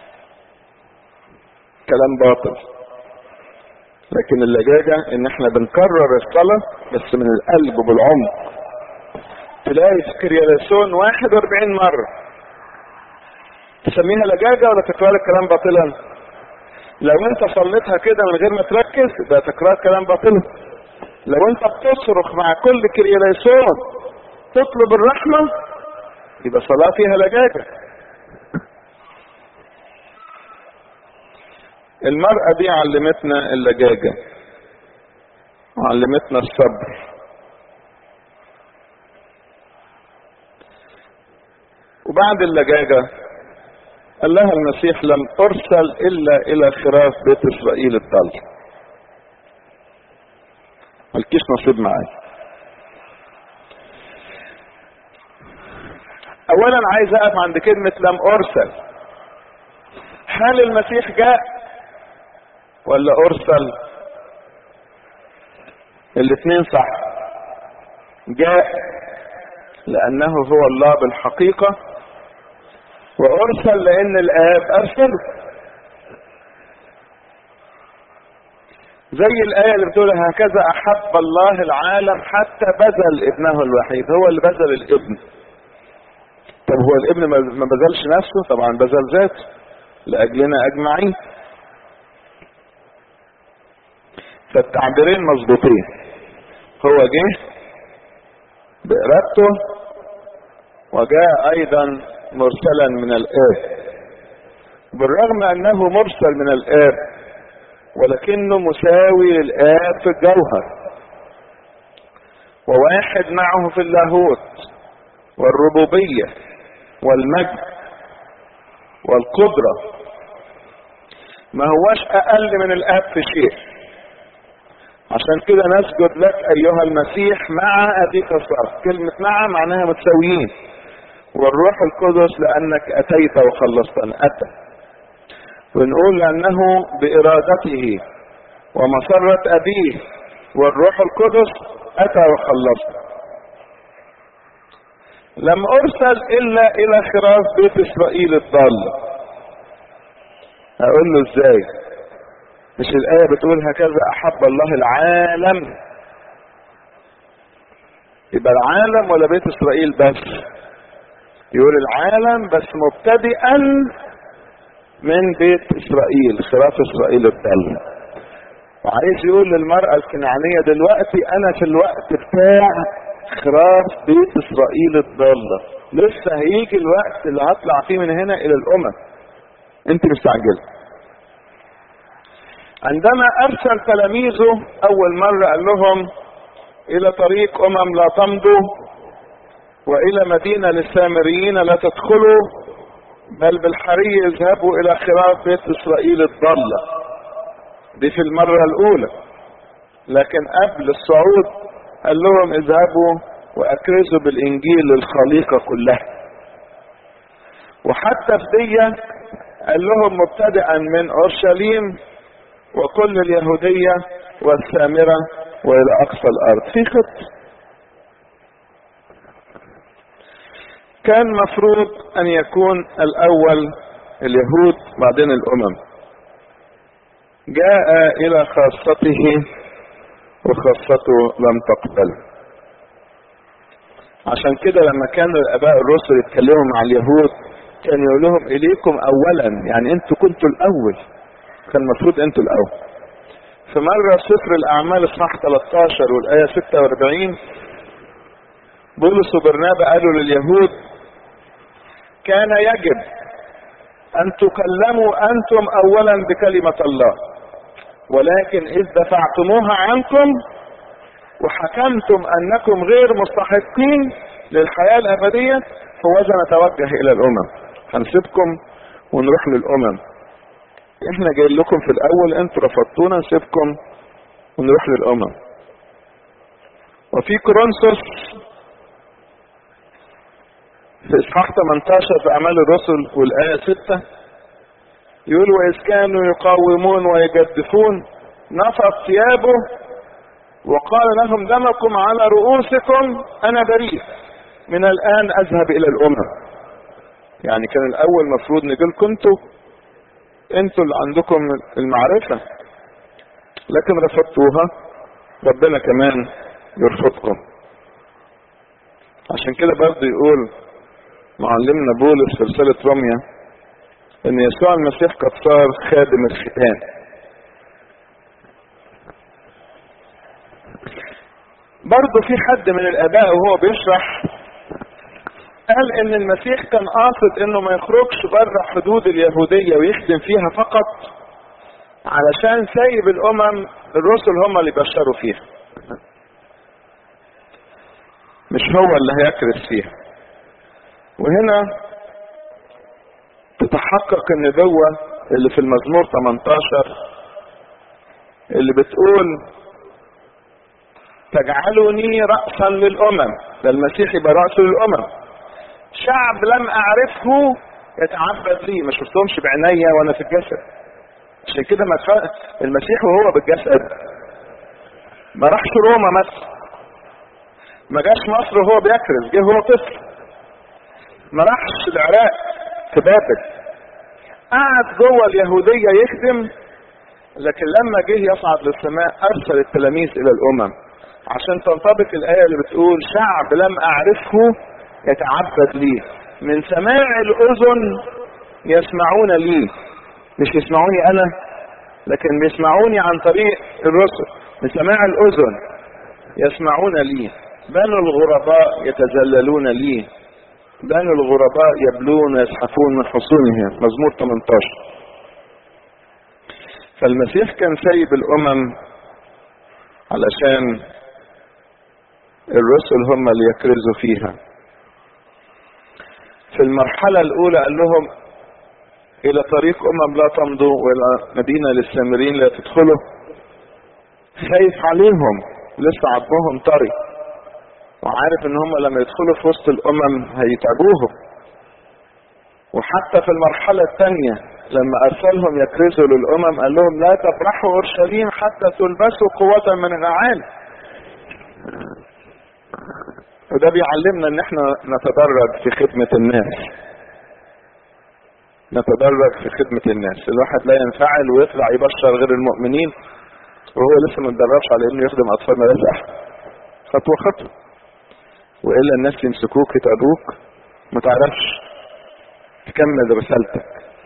كلام باطل لكن اللجاجة ان احنا بنكرر الصلاة بس من القلب وبالعمق تلاقي في كرياليسون 41 مرة تسميها لجاجة ولا تكرار الكلام باطلا لو انت صليتها كده من غير ما تركز يبقى تكرار كلام باطلا لو انت بتصرخ مع كل كرياليسون تطلب الرحمة يبقى صلاة فيها لجاجة المرأة دي علمتنا اللجاجة وعلمتنا الصبر وبعد اللجاجة قال لها المسيح لم أرسل إلا إلى خراف بيت إسرائيل الضال مالكيش نصيب معايا أولا عايز أقف عند كلمة لم أرسل هل المسيح جاء ولا أرسل الاثنين صح جاء لأنه هو الله بالحقيقة وأرسل لأن الآب أرسله زي الآية اللي بتقول هكذا أحب الله العالم حتى بذل ابنه الوحيد هو اللي بذل الابن طب هو الابن ما بذلش نفسه طبعا بذل ذاته لأجلنا أجمعين فالتعبيرين مظبوطين هو جه بإرادته وجاء أيضا مرسلا من الآب بالرغم أنه مرسل من الآب ولكنه مساوي للآب في الجوهر وواحد معه في اللاهوت والربوبية والمجد والقدرة ما هوش أقل من الآب في شيء عشان كده نسجد لك أيها المسيح مع أبيك الصالح كلمة مع معناها متساويين والروح القدس لأنك أتيت وخلصتنا أتى ونقول لأنه بإرادته ومسرة أبيه والروح القدس أتى وخلصنا لم ارسل الا الى خراف بيت اسرائيل الضالة اقول له ازاي مش الايه بتقول هكذا احب الله العالم يبقى العالم ولا بيت اسرائيل بس يقول العالم بس مبتدئا من بيت اسرائيل خراف اسرائيل الضالة وعايز يقول للمرأة الكنعانية دلوقتي انا في الوقت بتاع خراف بيت اسرائيل الضالة لسه هيجي الوقت اللي هطلع فيه من هنا الى الامم انت مستعجل عندما ارسل تلاميذه اول مرة قال لهم الى طريق امم لا تمضوا والى مدينة للسامريين لا تدخلوا بل بالحري اذهبوا الى خراف بيت اسرائيل الضالة دي في المرة الاولى لكن قبل الصعود قال لهم اذهبوا واكرزوا بالانجيل للخليقة كلها وحتى في دي قال لهم مبتدئا من اورشليم وكل اليهودية والسامرة والى اقصى الارض في خط كان مفروض ان يكون الاول اليهود بعدين الامم جاء الى خاصته وخاصته لم تقبل عشان كده لما كانوا الاباء الرسل يتكلموا مع اليهود كان يقول لهم اليكم اولا يعني انتوا كنتوا الاول كان المفروض انتوا الاول في مرة سفر الاعمال اصحاح 13 والاية 46 بولس وبرنابا قالوا لليهود كان يجب ان تكلموا انتم اولا بكلمة الله ولكن اذ دفعتموها عنكم وحكمتم انكم غير مستحقين للحياة الابدية فوذا نتوجه الى الامم هنسيبكم ونروح للامم احنا جايين لكم في الاول انتوا رفضتونا نسيبكم ونروح للامم وفي كورنثوس في اصحاح 18 في اعمال الرسل والايه 6 يقول واذ كانوا يقاومون ويجدفون نفض ثيابه وقال لهم دمكم على رؤوسكم انا بريء من الان اذهب الى الامم يعني كان الاول مفروض نجي لكم انتوا انتوا اللي عندكم المعرفه لكن رفضتوها ربنا كمان يرفضكم عشان كده برضه يقول معلمنا بولس في رسالة روميا ان يسوع المسيح قد صار خادم الختان برضه في حد من الاباء وهو بيشرح قال ان المسيح كان قاصد انه ما يخرجش بره حدود اليهودية ويخدم فيها فقط علشان سايب الامم الرسل هم اللي بشروا فيها مش هو اللي هيكرس فيها وهنا تتحقق النبوة اللي في المزمور 18 اللي بتقول تجعلني رأسا للأمم ده المسيح يبقى رأس للأمم شعب لم أعرفه يتعبد لي ما شفتهمش بعينيا وأنا في الجسد عشان كده ما تف... المسيح وهو بالجسد ما راحش روما مثلا ما جاش مصر وهو بيكرز جه هو طفل ما راحش العراق في بابل قعد جوه اليهودية يخدم لكن لما جه يصعد للسماء ارسل التلاميذ الى الامم عشان تنطبق الايه اللي بتقول شعب لم اعرفه يتعبد لي من سماع الاذن يسمعون لي مش يسمعوني انا لكن بيسمعوني عن طريق الرسل من سماع الاذن يسمعون لي بنو الغرباء يتذللون لي بنو الغرباء يبلون ويزحفون من حصونهم مزمور 18 فالمسيح كان سايب الامم علشان الرسل هم اللي يكرزوا فيها في المرحلة الأولى قال لهم إلى طريق أمم لا تمضوا وإلى مدينة للسامرين لا تدخلوا خايف عليهم لسه عظمهم طري وعارف ان هم لما يدخلوا في وسط الامم هيتعبوهم وحتى في المرحلة الثانية لما ارسلهم يكرزوا للامم قال لهم لا تبرحوا اورشليم حتى تلبسوا قوة من العالم وده بيعلمنا ان احنا نتدرج في خدمة الناس نتدرج في خدمة الناس الواحد لا ينفعل ويطلع يبشر غير المؤمنين وهو لسه ما اتدربش على انه يخدم اطفال مدارس احد خطوة خطوة والا الناس يمسكوك يتعبوك ما تعرفش تكمل رسالتك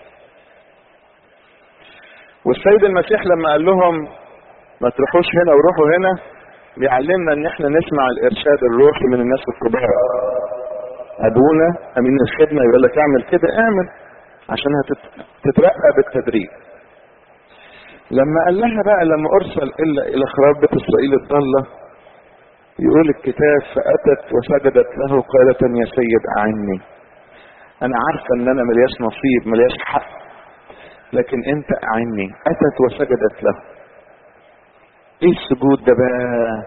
والسيد المسيح لما قال لهم ما تروحوش هنا وروحوا هنا بيعلمنا ان احنا نسمع الارشاد الروحي من الناس الكبار ابونا امين الخدمه يقول لك اعمل كده اعمل عشان هتترقى بالتدريج لما قال لها بقى لما ارسل الا الى خراب بيت اسرائيل الضاله يقول الكتاب فاتت وسجدت له قالت يا سيد اعني انا عارفه ان انا ملياش نصيب ملياش حق لكن انت اعني اتت وسجدت له ايه السجود ده بقى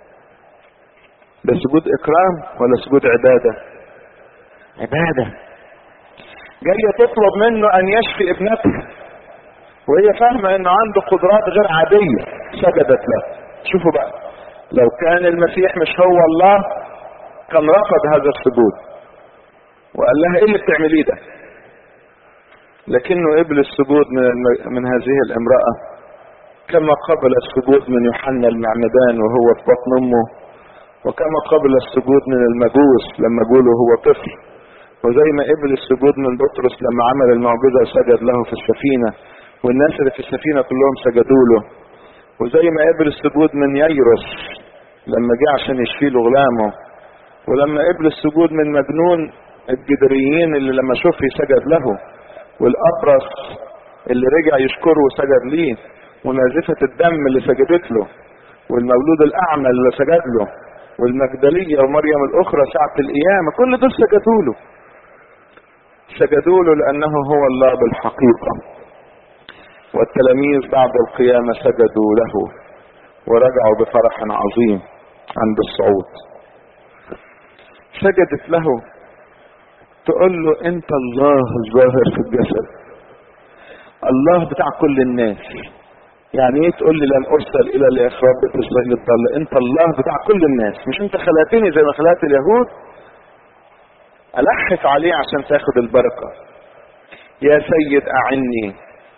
ده سجود اكرام ولا سجود عباده عباده جايه تطلب منه ان يشفي ابنتها وهي فاهمه انه عنده قدرات غير عاديه سجدت له شوفوا بقى لو كان المسيح مش هو الله كان رفض هذا السجود وقال لها ايه اللي بتعمليه ده لكنه قبل السجود من, من هذه الامرأة كما قبل السجود من يوحنا المعمدان وهو في بطن امه وكما قبل السجود من المجوس لما جوله هو طفل وزي ما قبل السجود من بطرس لما عمل المعجزة وسجد له في السفينة والناس اللي في السفينة كلهم سجدوا له وزي ما قبل السجود من ييروس لما جه عشان يشفي له غلامه ولما قبل السجود من مجنون الجدريين اللي لما شوفي سجد له والابرص اللي رجع يشكره وسجد ليه ونازفة الدم اللي سجدت له والمولود الاعمى اللي سجد له والمجدلية ومريم الاخرى ساعة القيامة كل دول سجدوا له سجدوا له لانه هو الله بالحقيقة والتلاميذ بعد القيامة سجدوا له ورجعوا بفرح عظيم عند الصعود سجدت له تقول له انت الله الظاهر في الجسد الله بتاع كل الناس يعني ايه تقول لي لن ارسل الى لاخراب بيت اسرائيل الضال انت الله بتاع كل الناس مش انت خلقتني زي ما خلقت اليهود الحف عليه عشان تاخد البركه يا سيد اعني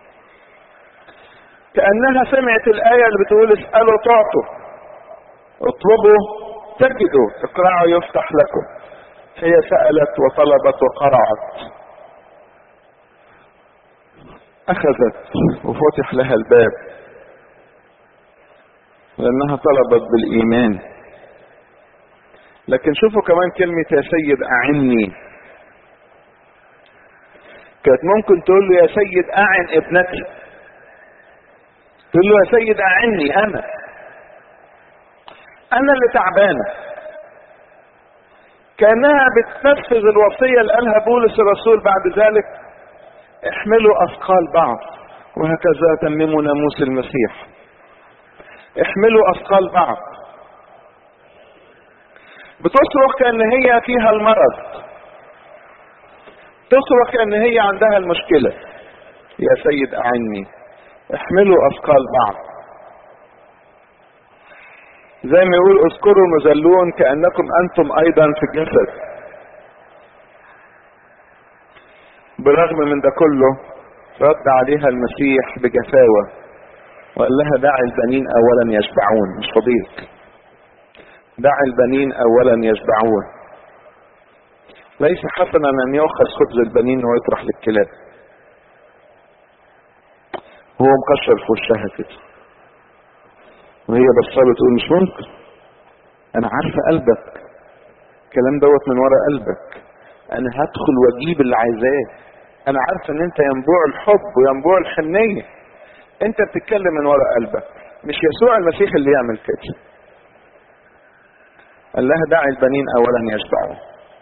كانها سمعت الايه اللي بتقول اسالوا تعطوا اطلبوا تجدوا اقرعوا يفتح لكم هي سألت وطلبت وقرعت أخذت وفتح لها الباب لأنها طلبت بالإيمان لكن شوفوا كمان كلمة يا سيد أعني كانت ممكن تقول له يا سيد أعن ابنتي تقول له يا سيد أعني أنا أنا اللي تعبانة كانها بتنفذ الوصيه اللي قالها بولس الرسول بعد ذلك احملوا اثقال بعض وهكذا تمموا ناموس المسيح احملوا اثقال بعض بتصرخ كان هي فيها المرض تصرخ كان هي عندها المشكله يا سيد اعني احملوا اثقال بعض زي ما يقول اذكروا مذلون كانكم انتم ايضا في الجسد بالرغم من ده كله رد عليها المسيح بجفاوه وقال لها دع البنين اولا يشبعون مش فضيلك دع البنين اولا يشبعون ليس حسنا ان يؤخذ خبز البنين ويطرح للكلاب هو مكشر في وشها كده وهي بصاله تقول مش ممكن انا عارفه قلبك الكلام دوت من ورا قلبك انا هدخل واجيب اللي عايزاه انا عارفه ان انت ينبوع الحب وينبوع الحنيه انت بتتكلم من ورا قلبك مش يسوع المسيح اللي يعمل كده قال لها دع البنين اولا يشبعوا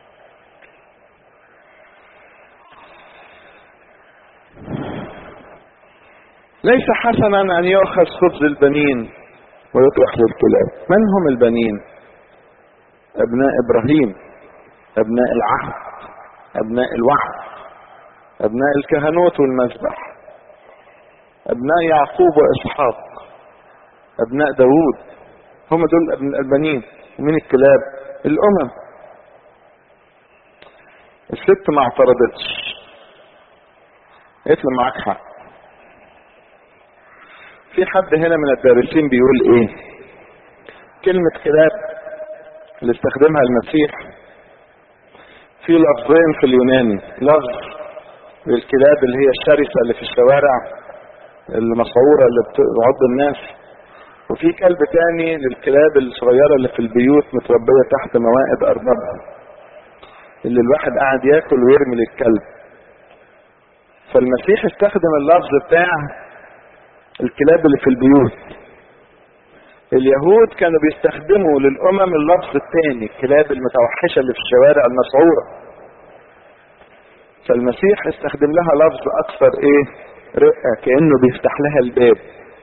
ليس حسنا ان يؤخذ خبز البنين ويطرح للكلاب من هم البنين ابناء ابراهيم ابناء العهد ابناء الوعد ابناء الكهنوت والمذبح ابناء يعقوب واسحاق ابناء داوود هم دول البنين ومين الكلاب الامم الست ما اعترضتش قالت له معاك حق في حد هنا من الدارسين بيقول ايه كلمة كلاب اللي استخدمها المسيح في لفظين في اليوناني لفظ للكلاب اللي هي الشرسة اللي في الشوارع المسعورة اللي بتعض الناس وفي كلب تاني للكلاب الصغيرة اللي في البيوت متربية تحت موائد أربابها اللي الواحد قاعد ياكل ويرمي للكلب فالمسيح استخدم اللفظ بتاع الكلاب اللي في البيوت اليهود كانوا بيستخدموا للأمم اللفظ الثاني الكلاب المتوحشة اللي في الشوارع المسعورة فالمسيح استخدم لها لفظ أكثر إيه رقة كأنه بيفتح لها الباب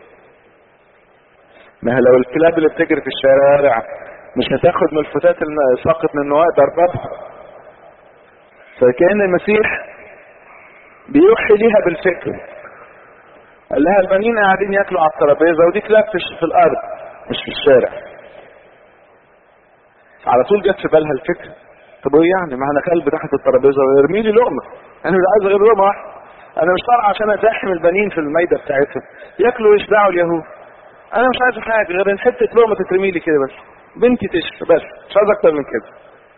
ما هي لو الكلاب اللي بتجري في الشوارع مش هتاخد من الفتات ساقط من مواد أربابها فكأن المسيح بيوحي ليها بالفكر قال لها البنين قاعدين ياكلوا على الترابيزه ودي كلاب في الارض مش في الشارع على طول جت في بالها الفكره طب ايه يعني ما انا كلب تحت الترابيزه ويرمي لي لقمه انا مش عايز غير لقمه واحده انا مش طالع عشان ازاحم البنين في الميده بتاعتهم ياكلوا ويشبعوا اليهود انا مش عايز حاجه غير ان حته لقمه تترمي لي كده بس بنتي تشفى بس مش عايز اكتر من كده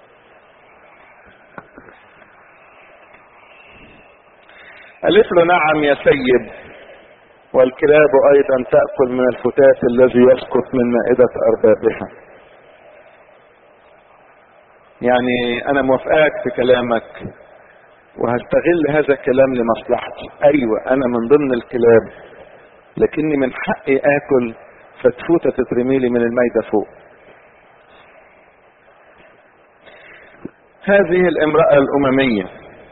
قالت له نعم يا سيد والكلاب ايضا تأكل من الفتات الذي يسقط من مائدة اربابها يعني انا موافقاك في كلامك وهستغل هذا الكلام لمصلحتي ايوه انا من ضمن الكلاب لكني من حقي اكل فتفوتة تترمي لي من الميدة فوق هذه الامرأة الاممية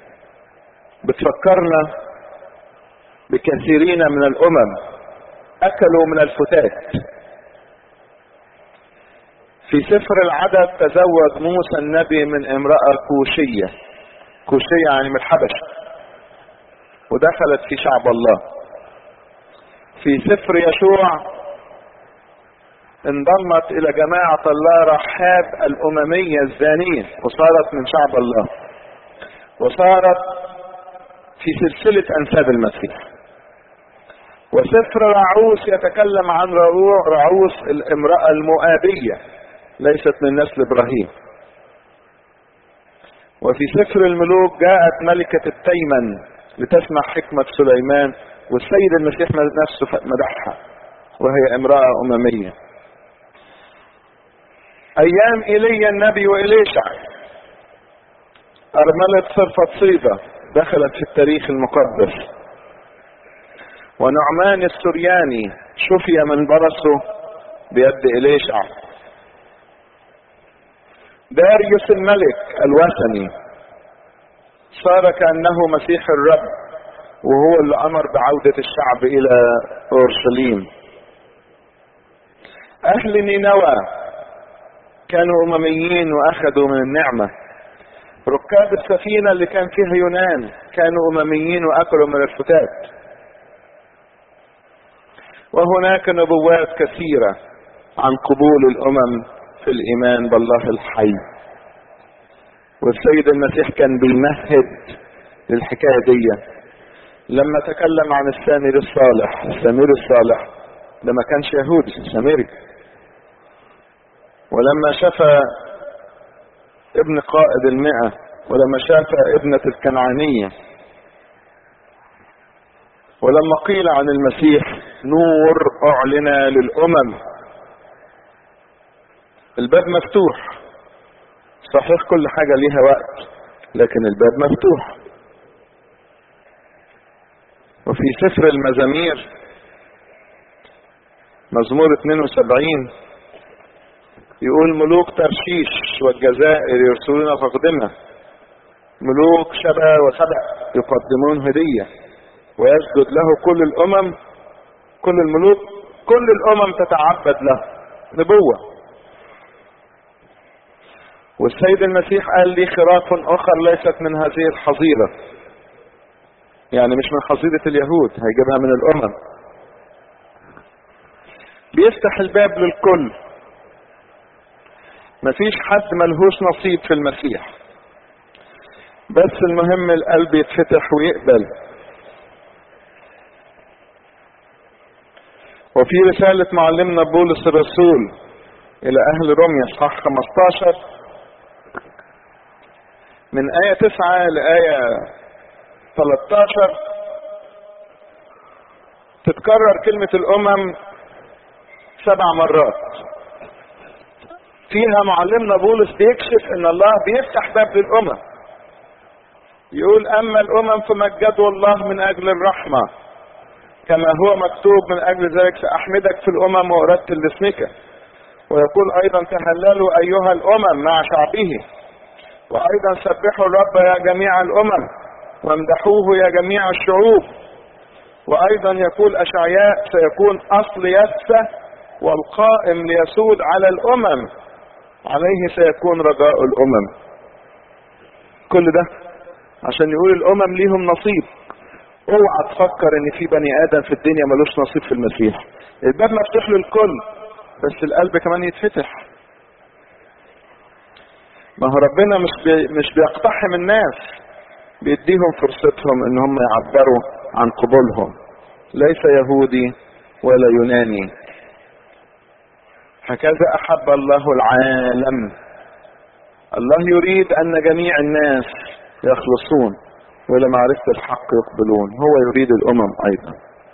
بتفكرنا بكثيرين من الامم اكلوا من الفتات في سفر العدد تزوج موسى النبي من امرأة كوشية كوشية يعني من الحبشة ودخلت في شعب الله في سفر يشوع انضمت الى جماعة الله رحاب الاممية الزانية وصارت من شعب الله وصارت في سلسلة انساب المسيح وسفر رعوس يتكلم عن رعوس الامرأة المؤابية ليست من نسل ابراهيم وفي سفر الملوك جاءت ملكة التيمن لتسمع حكمة سليمان والسيد المسيح نفسه مدحها وهي امرأة أممية أيام إيليا النبي وإليشع أرملة صرفة صيدة دخلت في التاريخ المقدس ونعمان السرياني شفي من برصه بيد إليشع داريوس الملك الوثني صار كأنه مسيح الرب وهو اللي أمر بعودة الشعب إلى أورشليم أهل نينوى كانوا أمميين وأخذوا من النعمة ركاب السفينة اللي كان فيها يونان كانوا أمميين وأكلوا من الفتات وهناك نبوات كثيرة عن قبول الأمم في الإيمان بالله الحي والسيد المسيح كان بيمهد للحكاية دي لما تكلم عن السامري الصالح السامري الصالح ده ما كانش يهودي سامري ولما شاف ابن قائد المئة ولما شاف ابنة الكنعانية ولما قيل عن المسيح نور اعلن للامم الباب مفتوح صحيح كل حاجة ليها وقت لكن الباب مفتوح وفي سفر المزامير مزمور 72 يقول ملوك ترشيش والجزائر يرسلون تقدمة ملوك شبا وسبع يقدمون هدية ويسجد له كل الأمم كل الملوك كل الأمم تتعبد له نبوة والسيد المسيح قال لي خراف اخر ليست من هذه الحظيرة يعني مش من حظيرة اليهود هيجيبها من الامم بيفتح الباب للكل مفيش حد ملهوش نصيب في المسيح بس المهم القلب يتفتح ويقبل وفي رسالة معلمنا بولس الرسول إلى أهل روميا إصحاح 15 من آية 9 لآية 13 تتكرر كلمة الأمم سبع مرات فيها معلمنا بولس بيكشف ان الله بيفتح باب للامم يقول اما الامم فمجدوا الله من اجل الرحمه كما هو مكتوب من اجل ذلك ساحمدك في الامم وارتل لاسمك ويقول ايضا تهللوا ايها الامم مع شعبه وايضا سبحوا الرب يا جميع الامم وامدحوه يا جميع الشعوب وايضا يقول اشعياء سيكون اصل يسه والقائم ليسود على الامم عليه سيكون رجاء الامم كل ده عشان يقول الامم ليهم نصيب اوعى تفكر ان في بني ادم في الدنيا ملوش نصيب في المسيح الباب مفتوح للكل بس القلب كمان يتفتح ما هو ربنا مش بي مش بيقتحم الناس بيديهم فرصتهم ان هم يعبروا عن قبولهم ليس يهودي ولا يوناني هكذا احب الله العالم الله يريد ان جميع الناس يخلصون والى معرفة الحق يقبلون هو يريد الامم ايضا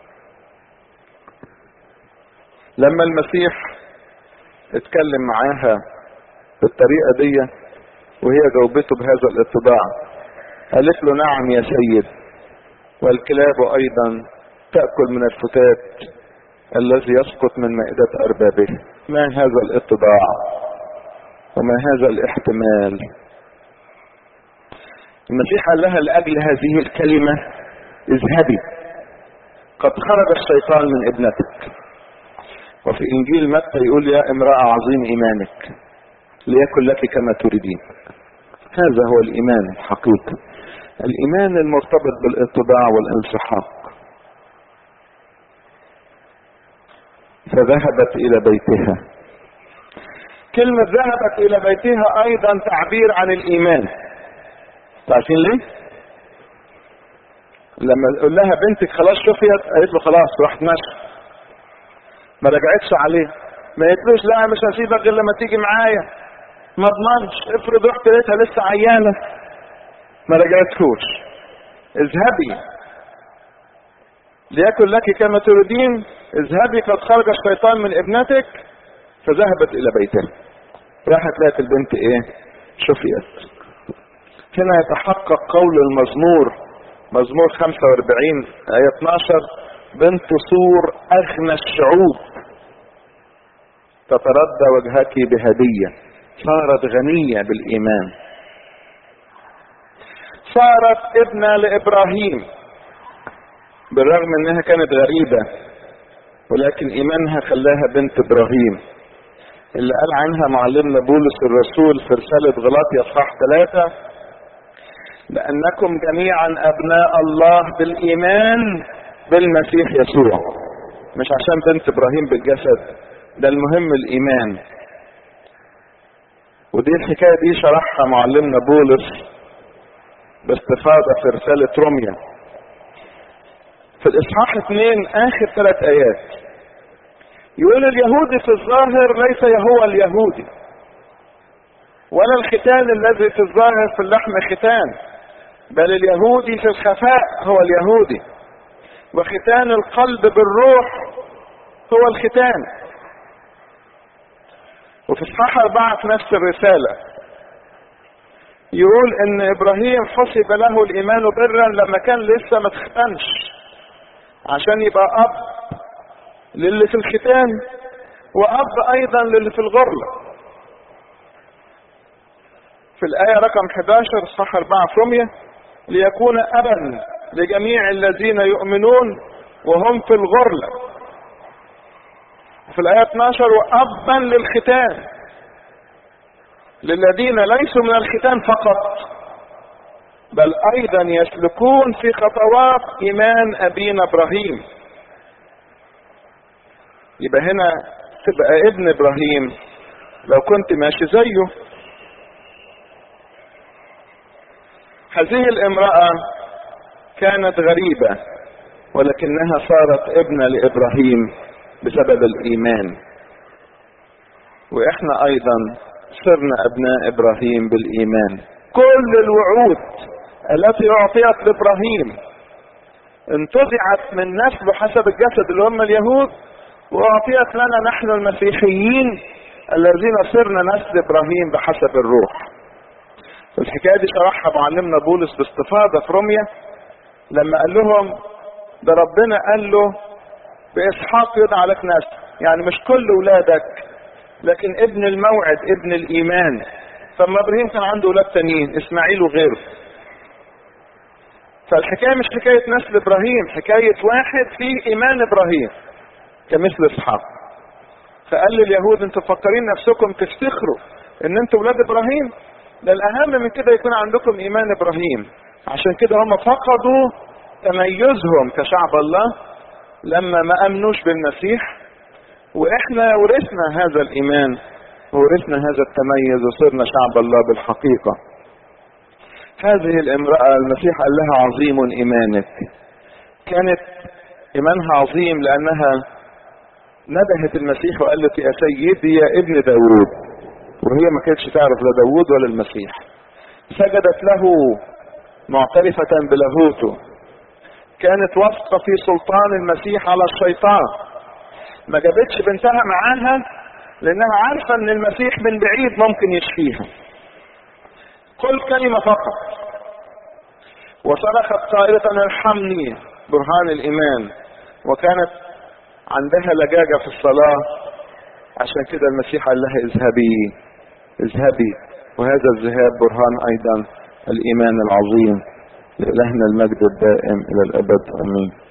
لما المسيح اتكلم معاها بالطريقة دي وهي جاوبته بهذا الاتباع قالت له نعم يا سيد والكلاب ايضا تأكل من الفتات الذي يسقط من مائدة اربابه ما هذا الاتباع وما هذا الاحتمال المسيح قال لها لاجل هذه الكلمة اذهبي قد خرج الشيطان من ابنتك وفي انجيل متى يقول يا امرأة عظيم ايمانك ليكن لك كما تريدين هذا هو الايمان الحقيقي الايمان المرتبط بالاتباع والانسحاق فذهبت الى بيتها كلمة ذهبت الى بيتها ايضا تعبير عن الايمان عارفين ليه لما تقول لها بنتك خلاص شفيت قالت له خلاص رحت ماشي ما رجعتش عليه ما قالتلوش لا مش هسيبك غير لما تيجي معايا ما اضمنش افرض رحت لقيتها لسه عيانه ما رجعتلوش اذهبي ليكن لك كما تريدين اذهبي قد خرج الشيطان من ابنتك فذهبت الى بيتها راحت لقت البنت ايه شفيت هنا يتحقق قول المزمور مزمور 45 آية 12 بنت صور أغنى الشعوب تتردى وجهك بهدية صارت غنية بالإيمان صارت ابنة لإبراهيم بالرغم انها كانت غريبة ولكن ايمانها خلاها بنت ابراهيم اللي قال عنها معلمنا بولس الرسول في رسالة غلاطيا اصحاح ثلاثة لأنكم جميعا أبناء الله بالإيمان بالمسيح يسوع مش عشان بنت إبراهيم بالجسد ده المهم الإيمان ودي الحكاية دي شرحها معلمنا بولس باستفاضة في رسالة روميا في الإصحاح اثنين آخر ثلاث آيات يقول اليهودي في الظاهر ليس هو اليهودي ولا الختان الذي في الظاهر في اللحم ختان بل اليهودي في الخفاء هو اليهودي وختان القلب بالروح هو الختان وفي اصحاح اربعة في نفس الرسالة يقول ان ابراهيم حسب له الايمان برا لما كان لسه ما تختنش عشان يبقى اب للي في الختان واب ايضا للي في الغرلة في الآية رقم 11 صح 4 في روميا ليكون أبا لجميع الذين يؤمنون وهم في الغرلة في الآية 12 وأبا للختان للذين ليسوا من الختان فقط بل أيضا يسلكون في خطوات إيمان أبينا إبراهيم يبقى هنا تبقى ابن إبراهيم لو كنت ماشي زيه هذه الامرأة كانت غريبة ولكنها صارت ابنة لإبراهيم بسبب الإيمان وإحنا أيضا صرنا أبناء إبراهيم بالإيمان كل الوعود التي أعطيت لإبراهيم انتزعت من نسله حسب الجسد اللي هم اليهود وأعطيت لنا نحن المسيحيين الذين صرنا نسل إبراهيم بحسب الروح الحكاية دي شرحها معلمنا بولس باستفاضة في روميا لما قال لهم ده ربنا قال له بإسحاق يدعى لك نسل يعني مش كل ولادك لكن ابن الموعد ابن الإيمان فما إبراهيم كان عنده ولاد تانيين إسماعيل وغيره فالحكاية مش حكاية نسل إبراهيم حكاية واحد فيه إيمان إبراهيم كمثل إسحاق فقال لليهود انتوا مفكرين نفسكم تفتخروا ان انتوا ولاد ابراهيم ده الاهم من كده يكون عندكم ايمان ابراهيم عشان كده هم فقدوا تميزهم كشعب الله لما ما امنوش بالمسيح واحنا ورثنا هذا الايمان وورثنا هذا التميز وصرنا شعب الله بالحقيقه هذه الامراه المسيح قال لها عظيم ايمانك كانت ايمانها عظيم لانها ندهت المسيح وقالت يا سيدي يا ابن داوود وهي ما كانتش تعرف لا داوود ولا المسيح سجدت له معترفة بلاهوته كانت واثقة في سلطان المسيح على الشيطان ما جابتش بنتها معاها لانها عارفة ان المسيح من بعيد ممكن يشفيها كل كلمة فقط وصرخت قائلة ارحمني برهان الايمان وكانت عندها لجاجة في الصلاة عشان كده المسيح قال لها اذهبي اذهبي وهذا الذهاب برهان ايضا الايمان العظيم لإلهنا المجد الدائم الى الابد امين